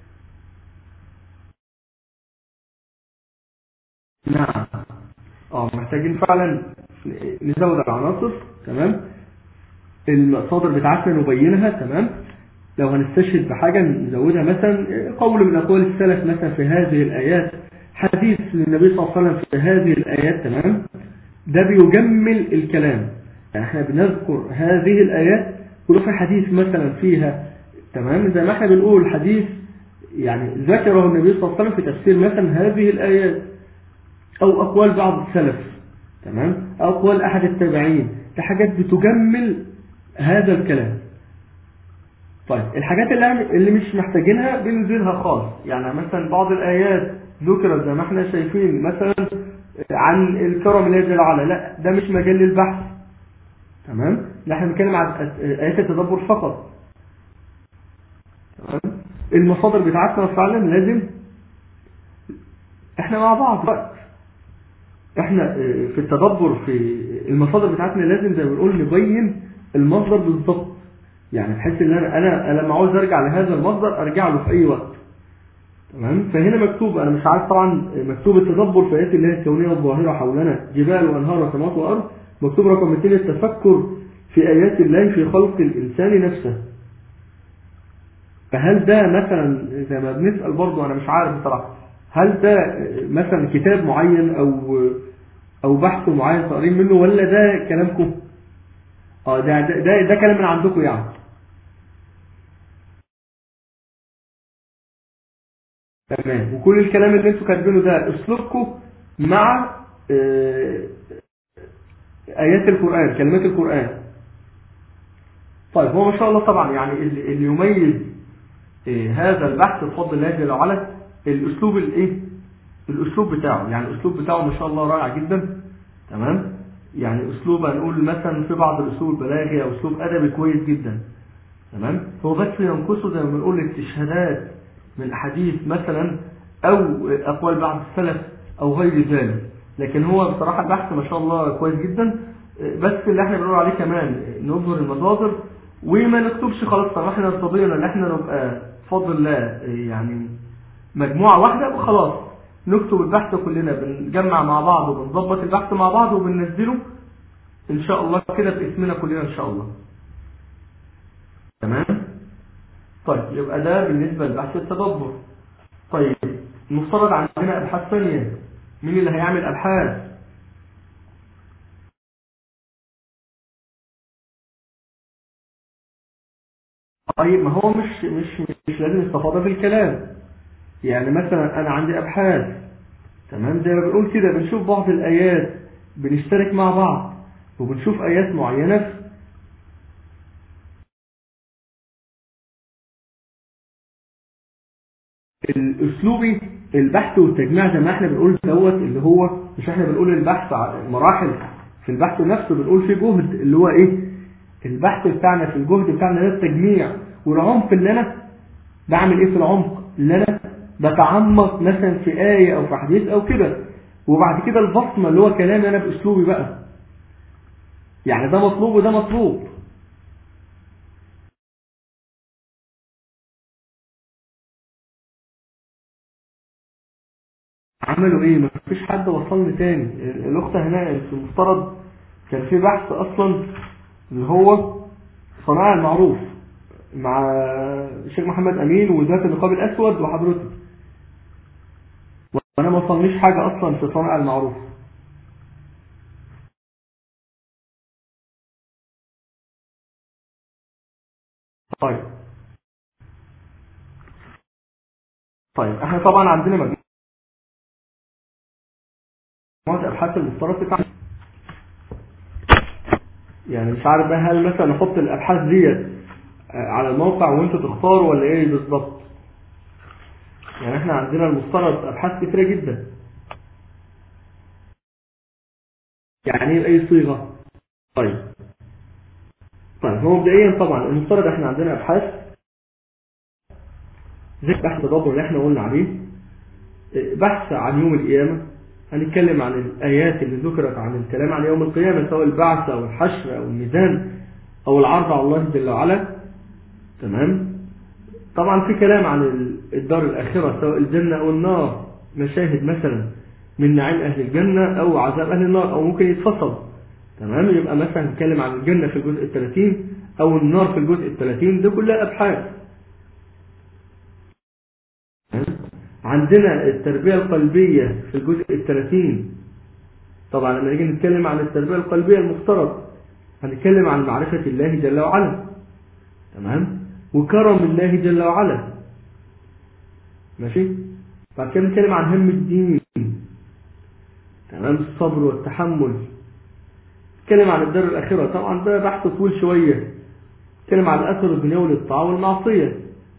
نعم اه محتاجين فعلا نزود العناصر تمام المصادر بتاعتنا نبينها تمام لو هنستشهد بحاجة نزودها مثلا قول من أقوال السلف مثلا في هذه الآيات حديث للنبي صلى الله عليه وسلم في هذه الآيات تمام ده بيجمل الكلام يعني احنا بنذكر هذه الآيات كل في حديث مثلا فيها تمام زي ما احنا بنقول حديث يعني ذكره النبي صلى الله عليه وسلم في تفسير مثلا هذه الآيات أو أقوال بعض السلف تمام أو أقوال أحد التابعين ده حاجات بتجمل هذا الكلام طيب الحاجات اللي, اللي مش محتاجينها بننزلها خالص يعني مثلا بعض الآيات ذكرت زي ما احنا شايفين مثلا عن الكرم الله جل وعلا لا ده مش مجال للبحث تمام لا احنا بنتكلم عن آيات التدبر فقط تمام المصادر بتاعتنا فعلا لازم احنا مع بعض وقت احنا في التدبر في المصادر بتاعتنا لازم زي ما بنقول نبين المصدر بالظبط يعني بحيث ان انا انا لما عاوز ارجع لهذا المصدر ارجع له في اي وقت تمام فهنا مكتوب انا مش عارف طبعا مكتوب التدبر في ايات الله الكونيه الظاهره حولنا جبال وانهار وسماوات وارض مكتوب رقم 2 التفكر في ايات الله في خلق الانسان نفسه فهل ده مثلا زي ما بنسال برضه انا مش عارف بصراحه هل ده مثلا كتاب معين او او بحث معين تقرين منه ولا ده كلامكم اه ده ده, ده, ده كلام من عندكم يعني تمام وكل الكلام اللي انتوا كاتبينه ده اسلوبكم مع ايات القرآن كلمات القرآن طيب هو ما شاء الله طبعا يعني اللي اللي يميز إيه هذا البحث بفضل الله جل وعلا الاسلوب الايه الاسلوب بتاعه يعني الاسلوب بتاعه ما شاء الله رائع جدا تمام يعني اسلوب هنقول مثلا في بعض الاسلوب البلاغي او اسلوب ادبي كويس جدا تمام هو بس ينقصه زي ما بنقول الاستشهادات من احاديث مثلا او اقوال بعض السلف او غير ذلك لكن هو بصراحه البحث ما شاء الله كويس جدا بس اللي احنا بنقول عليه كمان نظهر المصادر وما نكتبش خلاص طب احنا استطيعنا ان احنا نبقى بفضل الله يعني مجموعه واحده وخلاص نكتب البحث كلنا بنجمع مع بعض وبنظبط البحث مع بعض وبننزله ان شاء الله كده باسمنا كلنا ان شاء الله تمام طيب يبقى ده بالنسبة لبحث التدبر طيب المفترض عندنا ابحاث ثانية مين اللي هيعمل ابحاث طيب ما هو مش مش مش لازم استفاضة في الكلام يعني مثلا انا عندي ابحاث تمام زي ما بنقول كده بنشوف بعض الايات بنشترك مع بعض وبنشوف ايات معينة الاسلوبي البحث والتجميع زي ما احنا بنقول دوت اللي هو مش احنا بنقول البحث ع- مراحل في البحث نفسه بنقول في جهد اللي هو ايه البحث بتاعنا في الجهد بتاعنا ده التجميع والعمق اللي انا بعمل ايه في العمق اللي انا بتعمق مثلا في آية او في حديث او كده وبعد كده البصمة اللي هو كلامي انا باسلوبي بقى يعني ده مطلوب وده مطلوب عملوا ايه ما فيش حد وصلني تاني الاخت هنا في المفترض كان في بحث اصلا اللي هو صناعة المعروف مع الشيخ محمد امين وذات النقاب الاسود وحضرتك وانا ما وصلنيش حاجة اصلا في صناعة المعروف طيب طيب احنا طبعا عندنا مجموعة مجموعة الابحاث المفترض تتعمل يعني مش عارف بقى هل مثلا نحط الابحاث ديت آه، على الموقع وانتوا تختاروا ولا ايه بالظبط يعني احنا عندنا المفترض ابحاث كتيرة جدا يعني ايه باي صيغة طيب طيب هو مبدئيا طبعا المفترض احنا عندنا ابحاث زي بحث التدبر اللي احنا قلنا عليه آه، بحث عن يوم القيامة هنتكلم عن الآيات اللي ذكرت عن الكلام عن يوم القيامة سواء البعث أو الحشر أو الميزان أو العرض على الله جل وعلا تمام طبعا في كلام عن ال- الدار الآخرة سواء الجنة أو النار مشاهد مثلا من نعيم أهل الجنة أو عذاب أهل النار أو ممكن يتفصل تمام يبقى مثلا نتكلم عن الجنة في الجزء الثلاثين أو النار في الجزء الثلاثين ده كلها أبحاث عندنا التربية القلبية في الجزء الثلاثين طبعا لما نيجي نتكلم عن التربية القلبية المفترض هنتكلم عن معرفة الله جل وعلا تمام وكرم الله جل وعلا ماشي بعد كده نتكلم عن هم الدين تمام الصبر والتحمل نتكلم عن الدار الأخيرة طبعا ده بحث طويل شوية نتكلم عن أثر الدنيا للطاعة والمعصية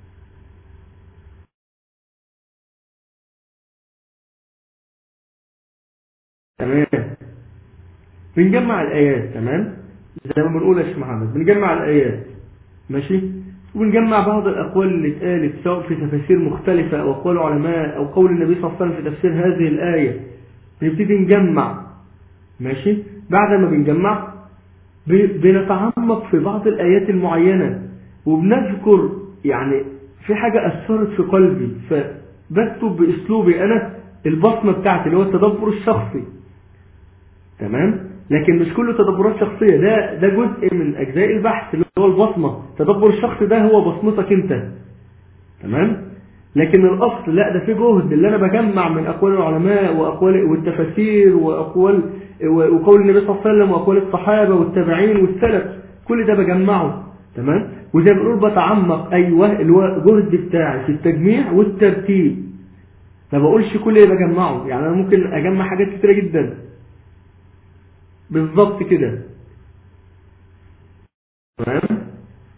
تمام بنجمع الآيات تمام زي ما بنقول يا شيخ محمد بنجمع الآيات ماشي وبنجمع بعض الأقوال اللي اتقالت سواء في تفاسير مختلفة أو أقوال علماء أو قول النبي صلى الله عليه وسلم في تفسير هذه الآية بنبتدي نجمع ماشي بعد ما بنجمع ب- بنتعمق في بعض الآيات المعينة وبنذكر يعني في حاجة أثرت في قلبي فبكتب بأسلوبي أنا البصمة بتاعتي اللي هو التدبر الشخصي تمام لكن مش كله تدبرات شخصية ده ده جزء من أجزاء البحث اللي هو البصمة التدبر الشخصي ده هو بصمتك أنت تمام لكن الأصل لا ده في جهد اللي أنا بجمع من أقوال العلماء وأقوال والتفاسير وأقوال وقول النبي صلى الله عليه وسلم وأقوال الصحابة والتابعين والسلف كل ده بجمعه تمام وزي ما بنقول بتعمق أيوه اللي هو جهد بتاعي في التجميع والترتيب ما بقولش كل اللي بجمعه يعني أنا ممكن أجمع حاجات كتيرة جدا بالظبط كده تمام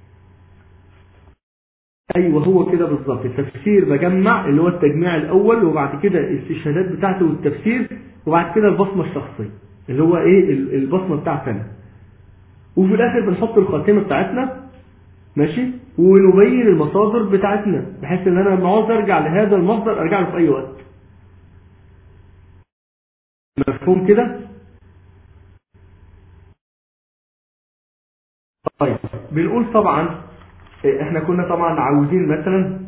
ايوه هو كده بالظبط التفسير بجمع اللي هو التجميع الاول وبعد كده الاستشهادات بتاعته والتفسير وبعد كده البصمه الشخصيه اللي هو ايه ال- البصمه بتاعتي انا وفي الاخر بنحط الخاتمه بتاعتنا ماشي ونبين المصادر بتاعتنا بحيث ان انا لما عاوز ارجع لهذا المصدر ارجع له في اي وقت مفهوم كده طيب بنقول طبعا إيه، احنا كنا طبعا عاوزين مثلا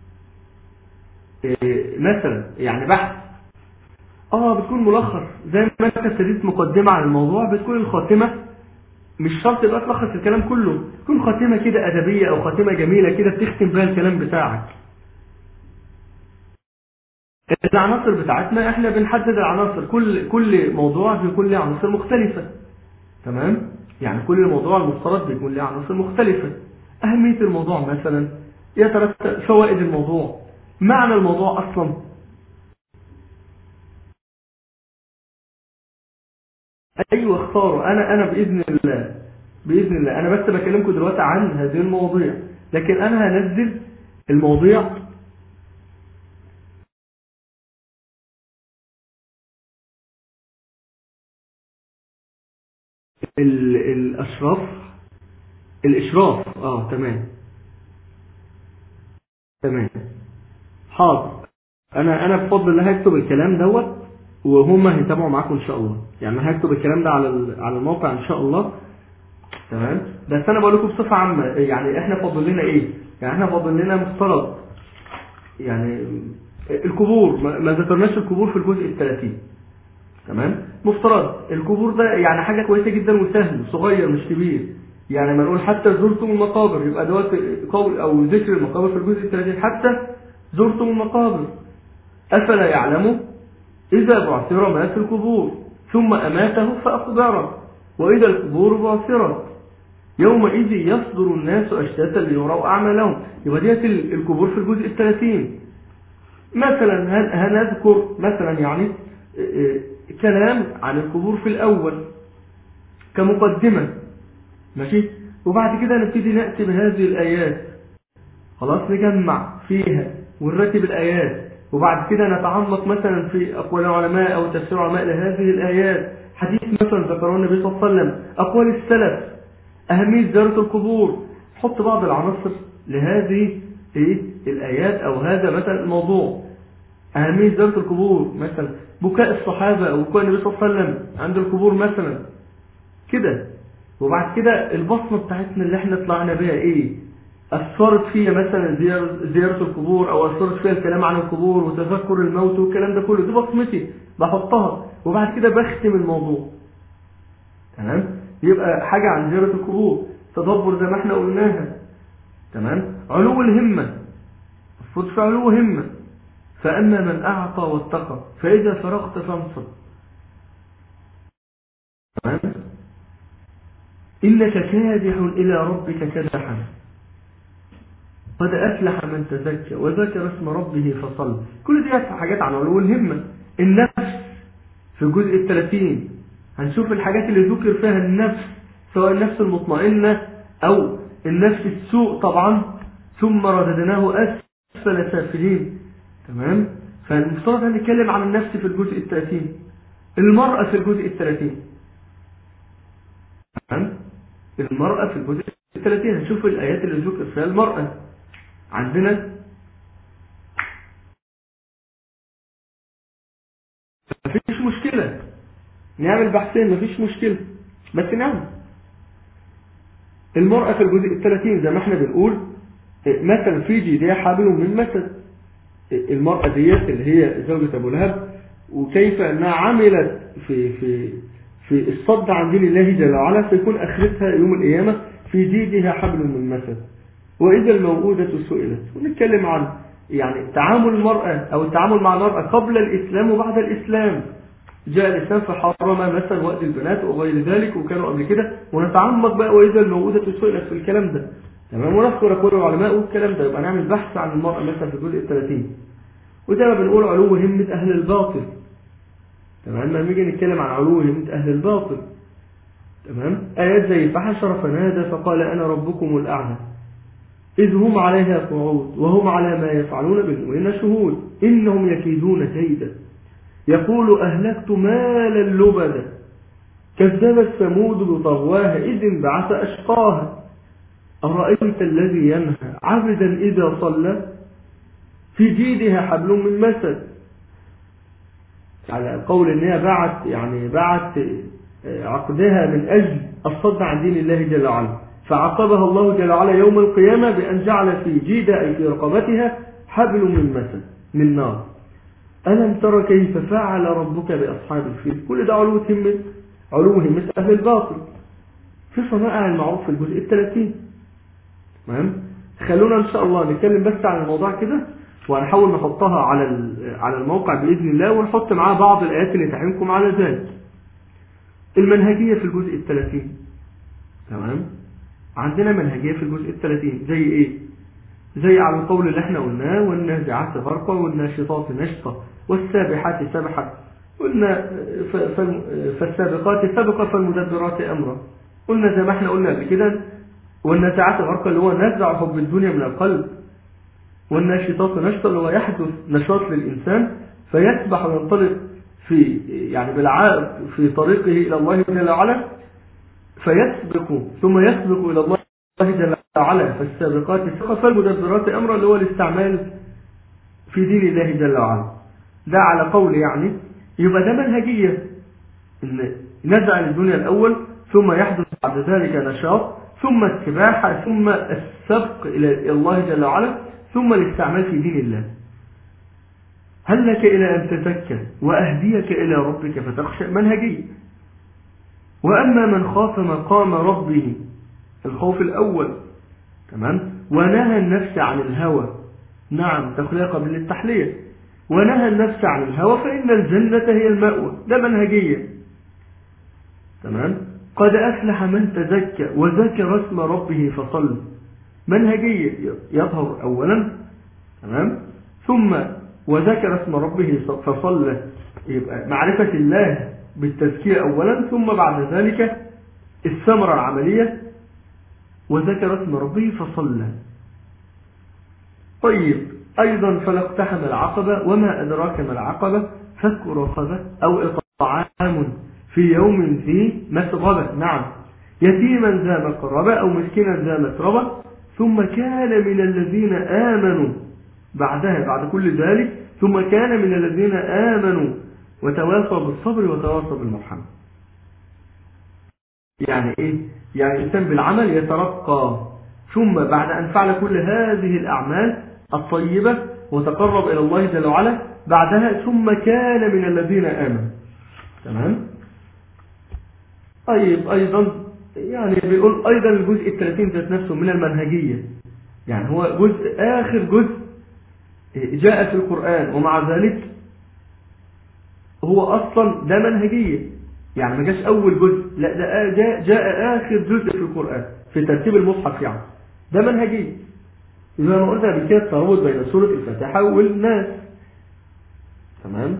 إيه، مثلا يعني بحث اه بتكون ملخص زي ما انت ابتديت مقدمة عن الموضوع بتكون الخاتمة مش شرط يبقى تلخص الكلام كله تكون خاتمة كده أدبية أو خاتمة جميلة كده بتختم بها الكلام بتاعك العناصر بتاعتنا احنا بنحدد العناصر كل كل موضوع بيكون له عناصر مختلفة تمام يعني كل موضوع المفترض بيكون له عناصر مختلفة أهمية الموضوع مثلا يترتب فوائد الموضوع معنى الموضوع أصلا أيوة اختاروا أنا أنا بإذن الله بإذن الله أنا بس بكلمكم دلوقتي عن هذه المواضيع لكن أنا هنزل المواضيع ال- الأشراف الإشراف اه تمام تمام حاضر أنا أنا بفضل الله هكتب الكلام دوت وهم هيتابعوا معاكم إن شاء الله يعني أنا هكتب الكلام ده على ال- على الموقع إن شاء الله تمام بس أنا بقول لكم بصفة عامة يعني إحنا فاضل لنا إيه يعني إحنا فاضل لنا مفترض يعني القبور ما ما ذكرناش القبور في الجزء الثلاثين تمام مفترض القبور ده يعني حاجة كويسة جدا وسهل صغير مش كبير يعني ما نقول حتى زرتم المقابر يبقى دوت قول او ذكر المقابر في الجزء الثلاثين حتى زرتم المقابر أفلا يعلموا إذا بعثر ما في القبور ثم أماته فأقبره وإذا القبور بعثرت يومئذ يصدر الناس أشتاتا ليروا أعمالهم يبقى ديت ال- القبور في الجزء الثلاثين مثلا هن- هنذكر مثلا يعني اه، اه، كلام عن القبور في الأول كمقدمة ماشي وبعد كده نبتدي نأتي بهذه الآيات خلاص نجمع فيها ونرتب الآيات وبعد كده نتعمق مثلا في أقوال العلماء أو تفسير العلماء لهذه الآيات حديث مثلا ذكره النبي صلى الله عليه وسلم أقوال السلف أهمية زيارة القبور حط بعض العناصر لهذه إيه؟ الآيات أو هذا مثلا الموضوع أهمية زيارة القبور مثلا بكاء الصحابة أو بكاء النبي صلى الله عليه وسلم عند القبور مثلا كده وبعد كده البصمة بتاعتنا اللي احنا طلعنا بيها ايه أثرت فيها مثلا زيارة, زيارة القبور أو أثرت فيها الكلام عن القبور وتذكر الموت والكلام ده كله دي بصمتي بحطها وبعد كده بختم الموضوع تمام يبقى حاجة عن زيارة القبور تدبر زي ما احنا قلناها تمام علو الهمة المفروض في علو همة فأما من أعطى واتقى فإذا فرغت فانصب تمام إنك كادح إلى ربك كدحا قد أفلح من تزكى وذكر اسم ربه فصل كل دي حاجات عن علو الهمة النفس في الجزء الثلاثين هنشوف الحاجات اللي ذكر فيها النفس سواء النفس المطمئنة أو النفس السوء طبعا ثم رددناه أسفل سافلين تمام فالمفترض هنتكلم عن النفس في الجزء الثلاثين المرأة في الجزء الثلاثين تمام المرأة في الجزء الثلاثين هنشوف الآيات اللي ذكر فيها المرأة عندنا مفيش مشكلة نعمل بحثين مفيش مشكلة بس نعمل المرأة في الجزء الثلاثين زي ما احنا بنقول مثلا في جيدها حبل من مثل المرأة ديت اللي هي زوجة أبو لهب وكيف أنها عملت في في في الصد عن دين الله جل وعلا فيكون آخرتها يوم القيامة في جيدها حبل من مثل وإذا الموءودة سئلت ونتكلم عن يعني تعامل المرأة أو التعامل مع المرأة قبل الإسلام وبعد الإسلام جاء الإسلام فحرم مثلا وقت البنات وغير ذلك وكانوا قبل كده ونتعمق بقى وإذا الموءودة سئلت في الكلام ده تمام ونذكر أقوال العلماء والكلام ده يبقى نعمل بحث عن المرأة مثلا في الجزء الثلاثين وزي ما بنقول علو همة أهل الباطل تمام لما نيجي نتكلم عن علو همة أهل الباطل تمام آيات زي فحشر فنادى فقال أنا ربكم الأعلى إذ هم عليها قعود وهم على ما يفعلون بالمؤمنين شهود إنهم يكيدون كيدا يقول أهلكت مالا لبدا كذبت ثمود بطغواها إذ انبعث أشقاها أرأيت الذي ينهى عبدا إذا صلى في جيدها حبل من مسد على قول ان هي بعت يعني بعت عقدها من أجل الصد عن دين الله جل وعلا فعقبها الله جل وعلا يوم القيامة بأن جعل في جيدها أي في رقبتها حبل من مسد من نار ألم ترى كيف فعل ربك بأصحاب الفيل كل ده علو همة علو همة أهل الباطل في صنائع المعروف في الجزء الثلاثين تمام خلونا إن شاء الله نتكلم بس عن الموضوع كده وهنحاول نحطها على على الموقع بإذن الله ونحط معاه بعض الآيات اللي تعينكم على ذلك المنهجية في الجزء الثلاثين تمام عندنا منهجية في الجزء الثلاثين زي ايه زي على القول اللي احنا قلناه والنازعات غرقا والناشطات نشطة والسابحات سبحا قلنا فالسابقات سبقا فالمدبرات أمرا قلنا زي ما احنا قلنا قبل كده والنازعات غرقا اللي هو نزع حب الدنيا من القلب والناشطات نشطة اللي هو يحدث نشاط للإنسان فيسبح وينطلق في يعني بالعائق في طريقه إلى الله جل وعلا فيسبق ثم يسبق إلى الله جل وعلا فالسابقات الثقة فالمدبرات أمرا اللي هو الاستعمال في دين الله جل وعلا ده على قول يعني يبقى ده منهجية إن نزع للدنيا الأول ثم يحدث بعد ذلك نشاط ثم السباحة ثم السبق إلى الله جل وعلا ثم الاستعمال في دين الله هل لك إلى أن تزكى وأهديك إلى ربك فتخشى منهجية وأما من خاف مقام ربه الخوف الأول تمام ونهى النفس عن الهوى نعم تخليق قبل التحلية ونهى النفس عن الهوى فإن الجنة هي المأوى ده منهجية تمام قد أفلح من تزكى وذكر اسم ربه فصل منهجية يظهر أولا تمام ثم وذكر اسم ربه فصلى يبقى معرفة الله بالتزكية أولا ثم بعد ذلك الثمرة العملية وذكر اسم ربه فصلى طيب أيضا فلا اقتحم العقبة وما أدراك ما العقبة فك رقبة أو إطعام في يوم ذي مسغبة نعم يتيما ذا مقربة أو مسكينا ذا متربة ثم كان من الذين آمنوا بعدها بعد كل ذلك ثم كان من الذين آمنوا وتواصوا بالصبر وتواصوا بالمرحمة يعني إيه؟ يعني الإنسان بالعمل يترقى ثم بعد أن فعل كل هذه الأعمال الطيبة وتقرب إلى الله جل وعلا بعدها ثم كان من الذين آمنوا تمام طيب أيضا يعني بيقول أيضا الجزء الثلاثين ذات نفسه من المنهجية يعني هو جزء آخر جزء جاء في القرآن ومع ذلك هو أصلا ده منهجية يعني ما جاش أول جزء لا ده جاء, جاء آخر جزء في القرآن في ترتيب المصحف يعني ده منهجية زي ما قلنا قبل كده الترابط بين سورة الفاتحة والناس تمام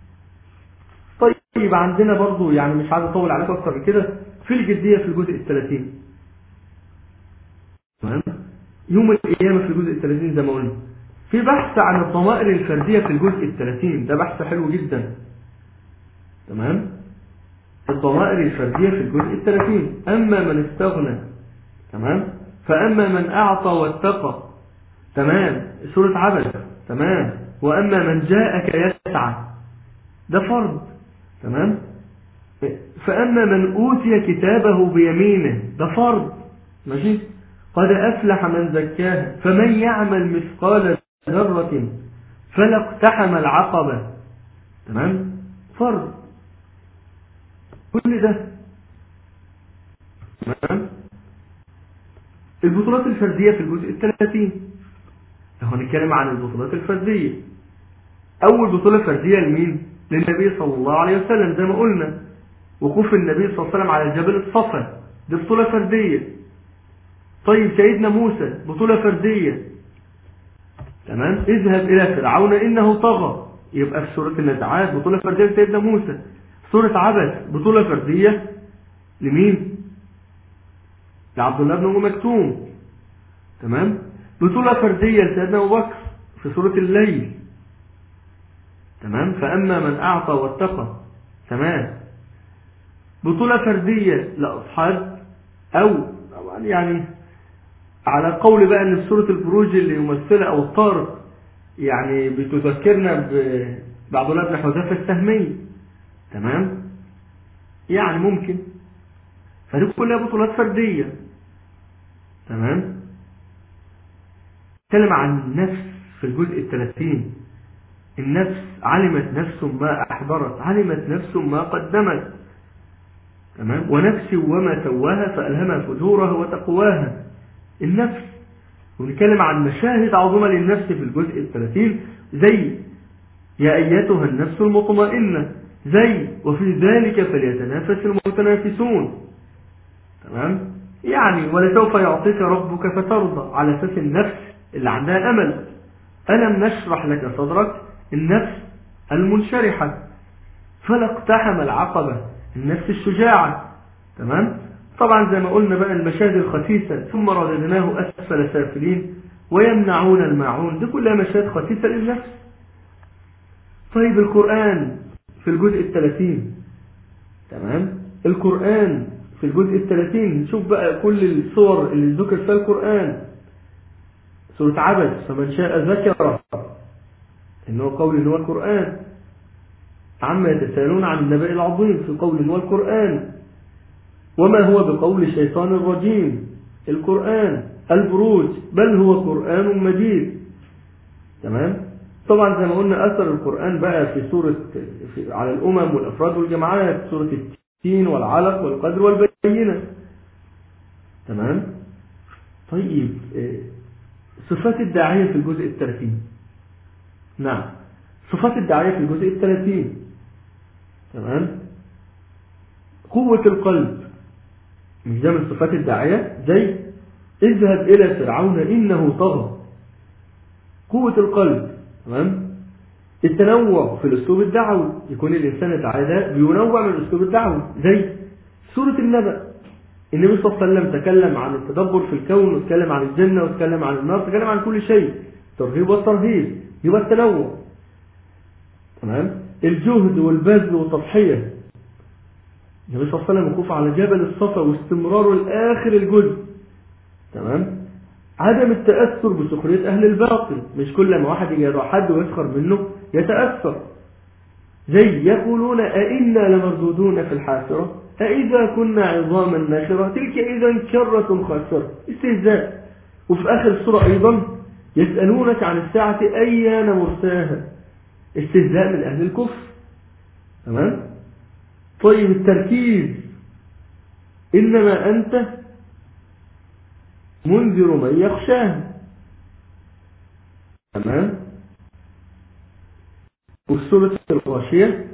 طيب عندنا برضو يعني مش عايز اطول عليكم اكتر من كده في الجدية في الجزء الثلاثين تمام يوم القيامة في الجزء الثلاثين زي ما قلنا في بحث عن الضمائر الفردية في الجزء الثلاثين ده بحث حلو جدا تمام الضمائر الفردية في الجزء الثلاثين أما من استغنى تمام فأما من أعطى واتقى تمام سورة عبد تمام وأما من جاءك يسعى ده فرض تمام فأما من أوتي كتابه بيمينه ده فرض ماشي قد أفلح من زكاها فمن يعمل مثقال ذرة فلا اقتحم العقبة تمام فرض كل ده تمام البطولات الفردية في الجزء الثلاثين لو هنتكلم عن البطولات الفردية أول بطولة فردية لمين؟ للنبي صلى الله عليه وسلم زي ما قلنا وقوف النبي صلى الله عليه وسلم على الجبل الصفا دي بطولة فردية طيب سيدنا موسى بطولة فردية تمام اذهب إلى فرعون إنه طغى يبقى في سورة النزعات بطولة فردية لسيدنا موسى سورة عبس بطولة فردية لمين لعبد الله بن أم مكتوم تمام بطولة فردية لسيدنا أبو بكر في سورة الليل تمام فأما من أعطى واتقى تمام بطولة فردية لأصحاب أو طبعا يعني على قول بقى أن سورة البروج اللي يمثلها أو الطارق يعني بتذكرنا بعبد الله بن حذافة السهمي تمام يعني ممكن فدي كلها بطولات فردية تمام تكلم عن النفس في الجزء الثلاثين النفس علمت نفس ما أحضرت علمت نفس ما قدمت تمام ونفس وما سواها فألهمها فجورها وتقواها النفس ونتكلم عن مشاهد عظيمة للنفس في الجزء الثلاثين زي يا أيتها النفس المطمئنة زي وفي ذلك فليتنافس المتنافسون تمام يعني ولسوف يعطيك ربك فترضى على أساس النفس اللي عندها أمل ألم نشرح لك صدرك النفس المنشرحة فلا اقتحم العقبة النفس الشجاعة تمام طبعا زي ما قلنا بقى المشاهد الخسيسة ثم رددناه أسفل سافلين ويمنعون الماعون دي كلها مشاهد خسيسة للنفس طيب القرآن في الجزء الثلاثين تمام القرآن في الجزء الثلاثين نشوف بقى كل الصور اللي ذكر فيها القرآن سورة عبس فمن شاء ذكر إنه قول إن هو القرآن عما يتساءلون عن النبأ العظيم في قول إن هو القرآن وما هو بقول الشيطان الرجيم القرآن البروج بل هو قرآن مجيد تمام طبعا زي ما قلنا أثر القرآن بقى في سورة في على الأمم والأفراد والجماعات سورة التين والعلق والقدر والبينة تمام طيب صفات الداعية في الجزء الثلاثين نعم صفات الداعية في الجزء الثلاثين تمام قوة القلب مش ده من صفات الداعية زي اذهب إلى فرعون إنه طغى قوة القلب تمام التنوع في الأسلوب الدعوي يكون الإنسان الداعية بينوع من الأسلوب الدعوي زي سورة النبأ النبي صلى الله عليه وسلم تكلم عن التدبر في الكون وتكلم عن الجنة وتكلم عن النار وتكلم عن كل شيء ترهيب والترهيب يبقى التنوع تمام الجهد والبذل والتضحية النبي صلى الله عليه وسلم وقوف على جبل الصفا واستمراره لآخر الجزء تمام عدم التأثر بسخرية أهل الباطل مش كل ما واحد يجي يروح حد ويسخر منه يتأثر زي يقولون أئنا لمردودون في الحافرة أئذا كنا عظاما ناشرة تلك إذا كرة خاسرة استهزاء وفي آخر السورة أيضا يسألونك عن الساعة أيان مرساها استهزاء من أهل الكفر تمام طيب التركيز إنما أنت منذر من يخشاه تمام والسورة الغاشية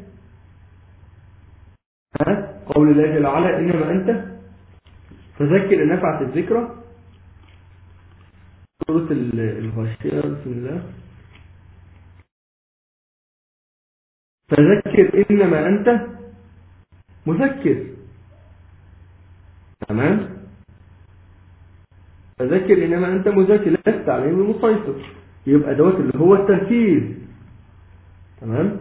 ها قول الله جل وعلا إنما أنت فذكر إن نفعت الذكرى سورة الغاشية بسم الله فذكر إنما أنت مذكر تمام فذكر إنما أنت مذكر لست عليهم المسيطر يبقى دوت اللي هو التركيز تمام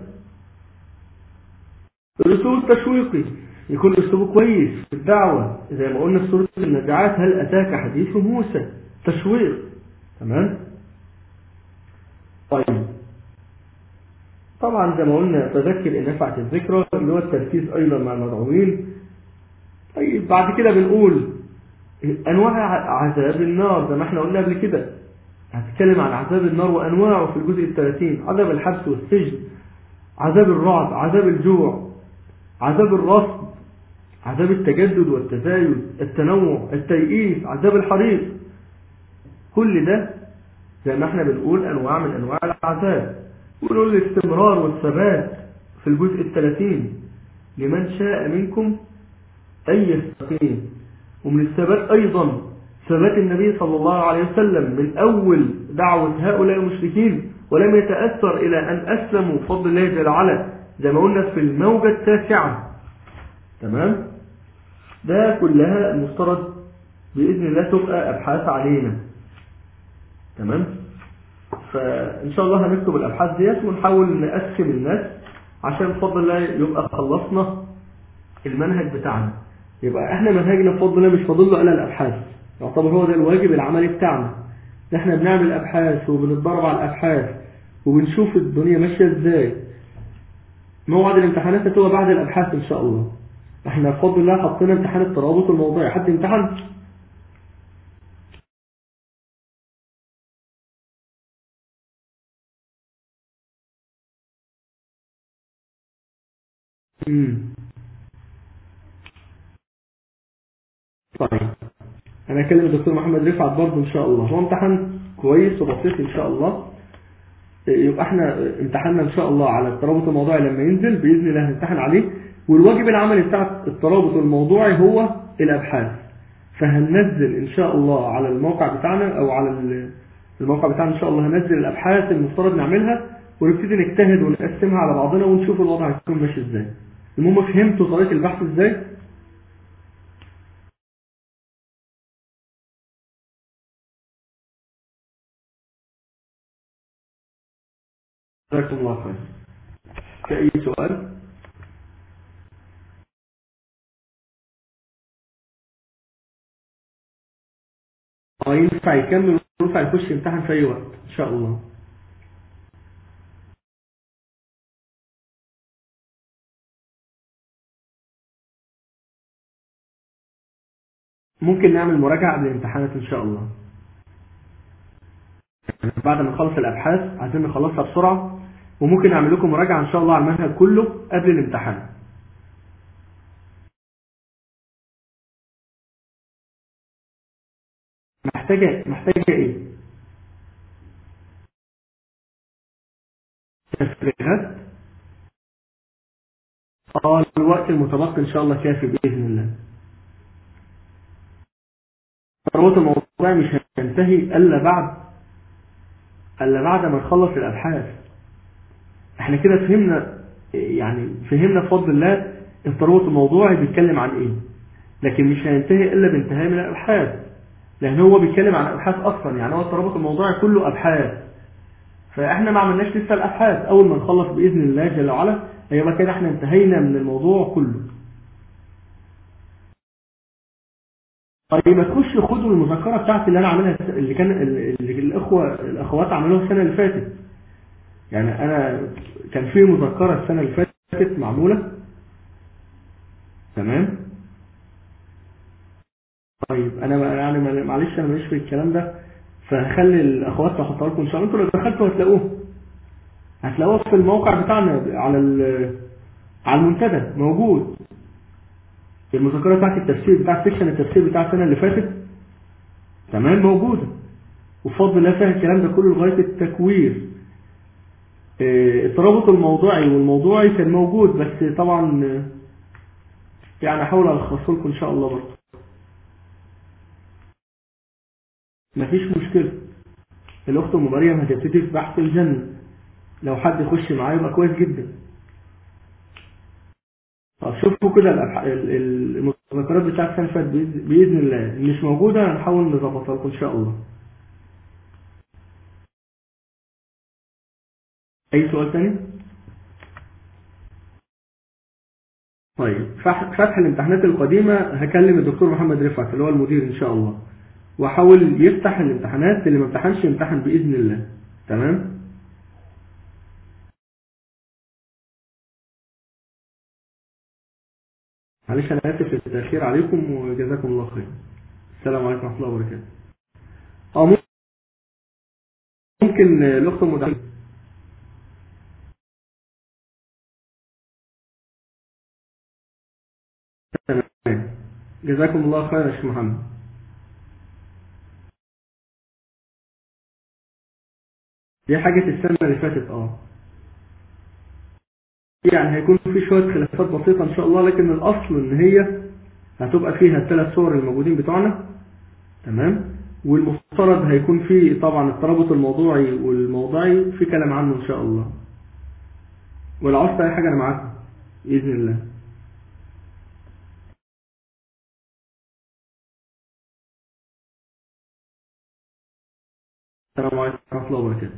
الأسلوب التشويقي يكون أسلوبه كويس في الدعوة زي ما قلنا في سورة النزعات هل أتاك حديث موسى تشويق تمام طيب طبعا زي ما قلنا تذكر إن نفعت الذكرى اللي هو التركيز أيضا مع المدعوين طيب بعد كده بنقول أنواع عذاب النار زي ما احنا قلنا قبل كده هتكلم عن عذاب النار وأنواعه في الجزء الثلاثين عذاب الحبس والسجن عذاب الرعب عذاب الجوع عذاب الرفض عذاب التجدد والتزايد التنوع التيئيس عذاب الحريق كل ده زي ما احنا بنقول أنواع من أنواع العذاب ونقول الاستمرار والثبات في الجزء الثلاثين لمن شاء منكم أن يستقيم ومن الثبات أيضا ثبات النبي صلى الله عليه وسلم من أول دعوة هؤلاء المشركين ولم يتأثر إلى أن أسلموا بفضل الله جل وعلا زي ما قلنا في الموجة التاسعة تمام ده كلها المفترض بإذن الله تبقى أبحاث علينا تمام فإن شاء الله هنكتب الأبحاث ديت ونحاول نقسم الناس عشان بفضل الله يبقى خلصنا المنهج بتاعنا يبقى احنا منهجنا بفضل الله مش فاضل له الا الابحاث يعتبر هو ده الواجب العملي بتاعنا احنا بنعمل ابحاث وبنتدرب على الابحاث وبنشوف الدنيا ماشيه ازاي موعد الامتحانات هتبقى بعد الابحاث ان شاء الله احنا بفضل الله حطينا امتحان الترابط الموضوعي حد امتحن امم طيب انا اكلم الدكتور محمد رفعت برضه ان شاء الله هو امتحان كويس وبسيط ان شاء الله يبقى احنا امتحاننا ان شاء الله على الترابط الموضوعي لما ينزل باذن الله هنمتحن عليه والواجب العملي بتاع الترابط الموضوعي هو الابحاث فهننزل ان شاء الله على الموقع بتاعنا او على الموقع بتاعنا ان شاء الله هننزل الابحاث المفترض نعملها ونبتدي نجتهد ونقسمها على بعضنا ونشوف الوضع هيكون ماشي ازاي المهم فهمتوا طريقه البحث ازاي جزاكم الله خير في أي سؤال اه ينفع يكمل وينفع يخش يمتحن في أي وقت إن شاء الله ممكن نعمل مراجعة قبل الامتحانات إن شاء الله بعد ما نخلص الأبحاث عايزين نخلصها بسرعة وممكن أعمل لكم مراجعة إن شاء الله على المنهج كله قبل الامتحان محتاجة محتاجة إيه؟ تفريغات اه الوقت المتبقي إن شاء الله كافي بإذن الله ثروة الموضوع مش هينتهي إلا بعد إلا بعد ما نخلص الأبحاث احنا كده فهمنا يعني فهمنا بفضل الله الترابط الموضوعي بيتكلم عن ايه لكن مش هينتهي الا بانتهاء من الابحاث لان هو بيتكلم عن ابحاث اصلا يعني هو الترابط الموضوعي كله ابحاث فاحنا ما عملناش لسه الابحاث اول ما نخلص باذن الله جل وعلا هيبقى كده احنا انتهينا من الموضوع كله طيب ما تخش خدوا المذكره بتاعتي اللي انا عاملها اللي كان اللي الاخوه الاخوات عملوها السنه اللي فاتت يعني انا كان في مذكرة السنة اللي فاتت معمولة تمام طيب انا يعني معلش انا ماليش في الكلام ده فهخلي الاخوات تحطها لكم ان شاء الله انتوا لو دخلتوا هتلاقوه هتلاقوه في الموقع بتاعنا على على المنتدى موجود المذكرة بتاعت التفسير بتاع سيكشن التفسير بتاع السنة اللي فاتت تمام موجودة وفضل الله فيها الكلام ده كله لغاية التكوير الترابط الموضوعي والموضوعي كان موجود بس طبعا يعني احاول الخصه لكم ان شاء الله برضه مفيش مشكلة الاخت ام مريم هتبتدي في بحث الجنة لو حد يخش معايا يبقى كويس جدا طب شوفوا كده المذكرات بتاعت السنة فاتت بإذن الله مش موجودة هنحاول نظبطها لكم إن شاء الله أي سؤال تاني؟ طيب فتح الامتحانات القديمة هكلم الدكتور محمد رفعت اللي هو المدير إن شاء الله وحاول يفتح الامتحانات اللي ما امتحنش يمتحن بإذن الله تمام؟ معلش أنا آسف للتأخير عليكم وجزاكم الله خير السلام عليكم ورحمة الله وبركاته اه ممكن الأخت المدرسة تمام جزاكم الله خير يا شيخ محمد دي حاجة السنة اللي فاتت اه يعني هيكون في شوية خلافات بسيطة ان شاء الله لكن الاصل ان هي هتبقى فيها الثلاث صور الموجودين بتوعنا تمام والمفترض هيكون في طبعا الترابط الموضوعي والموضعي في كلام عنه ان شاء الله ولو عاوزت اي حاجة انا معاكم بإذن الله السلام الله وبركاته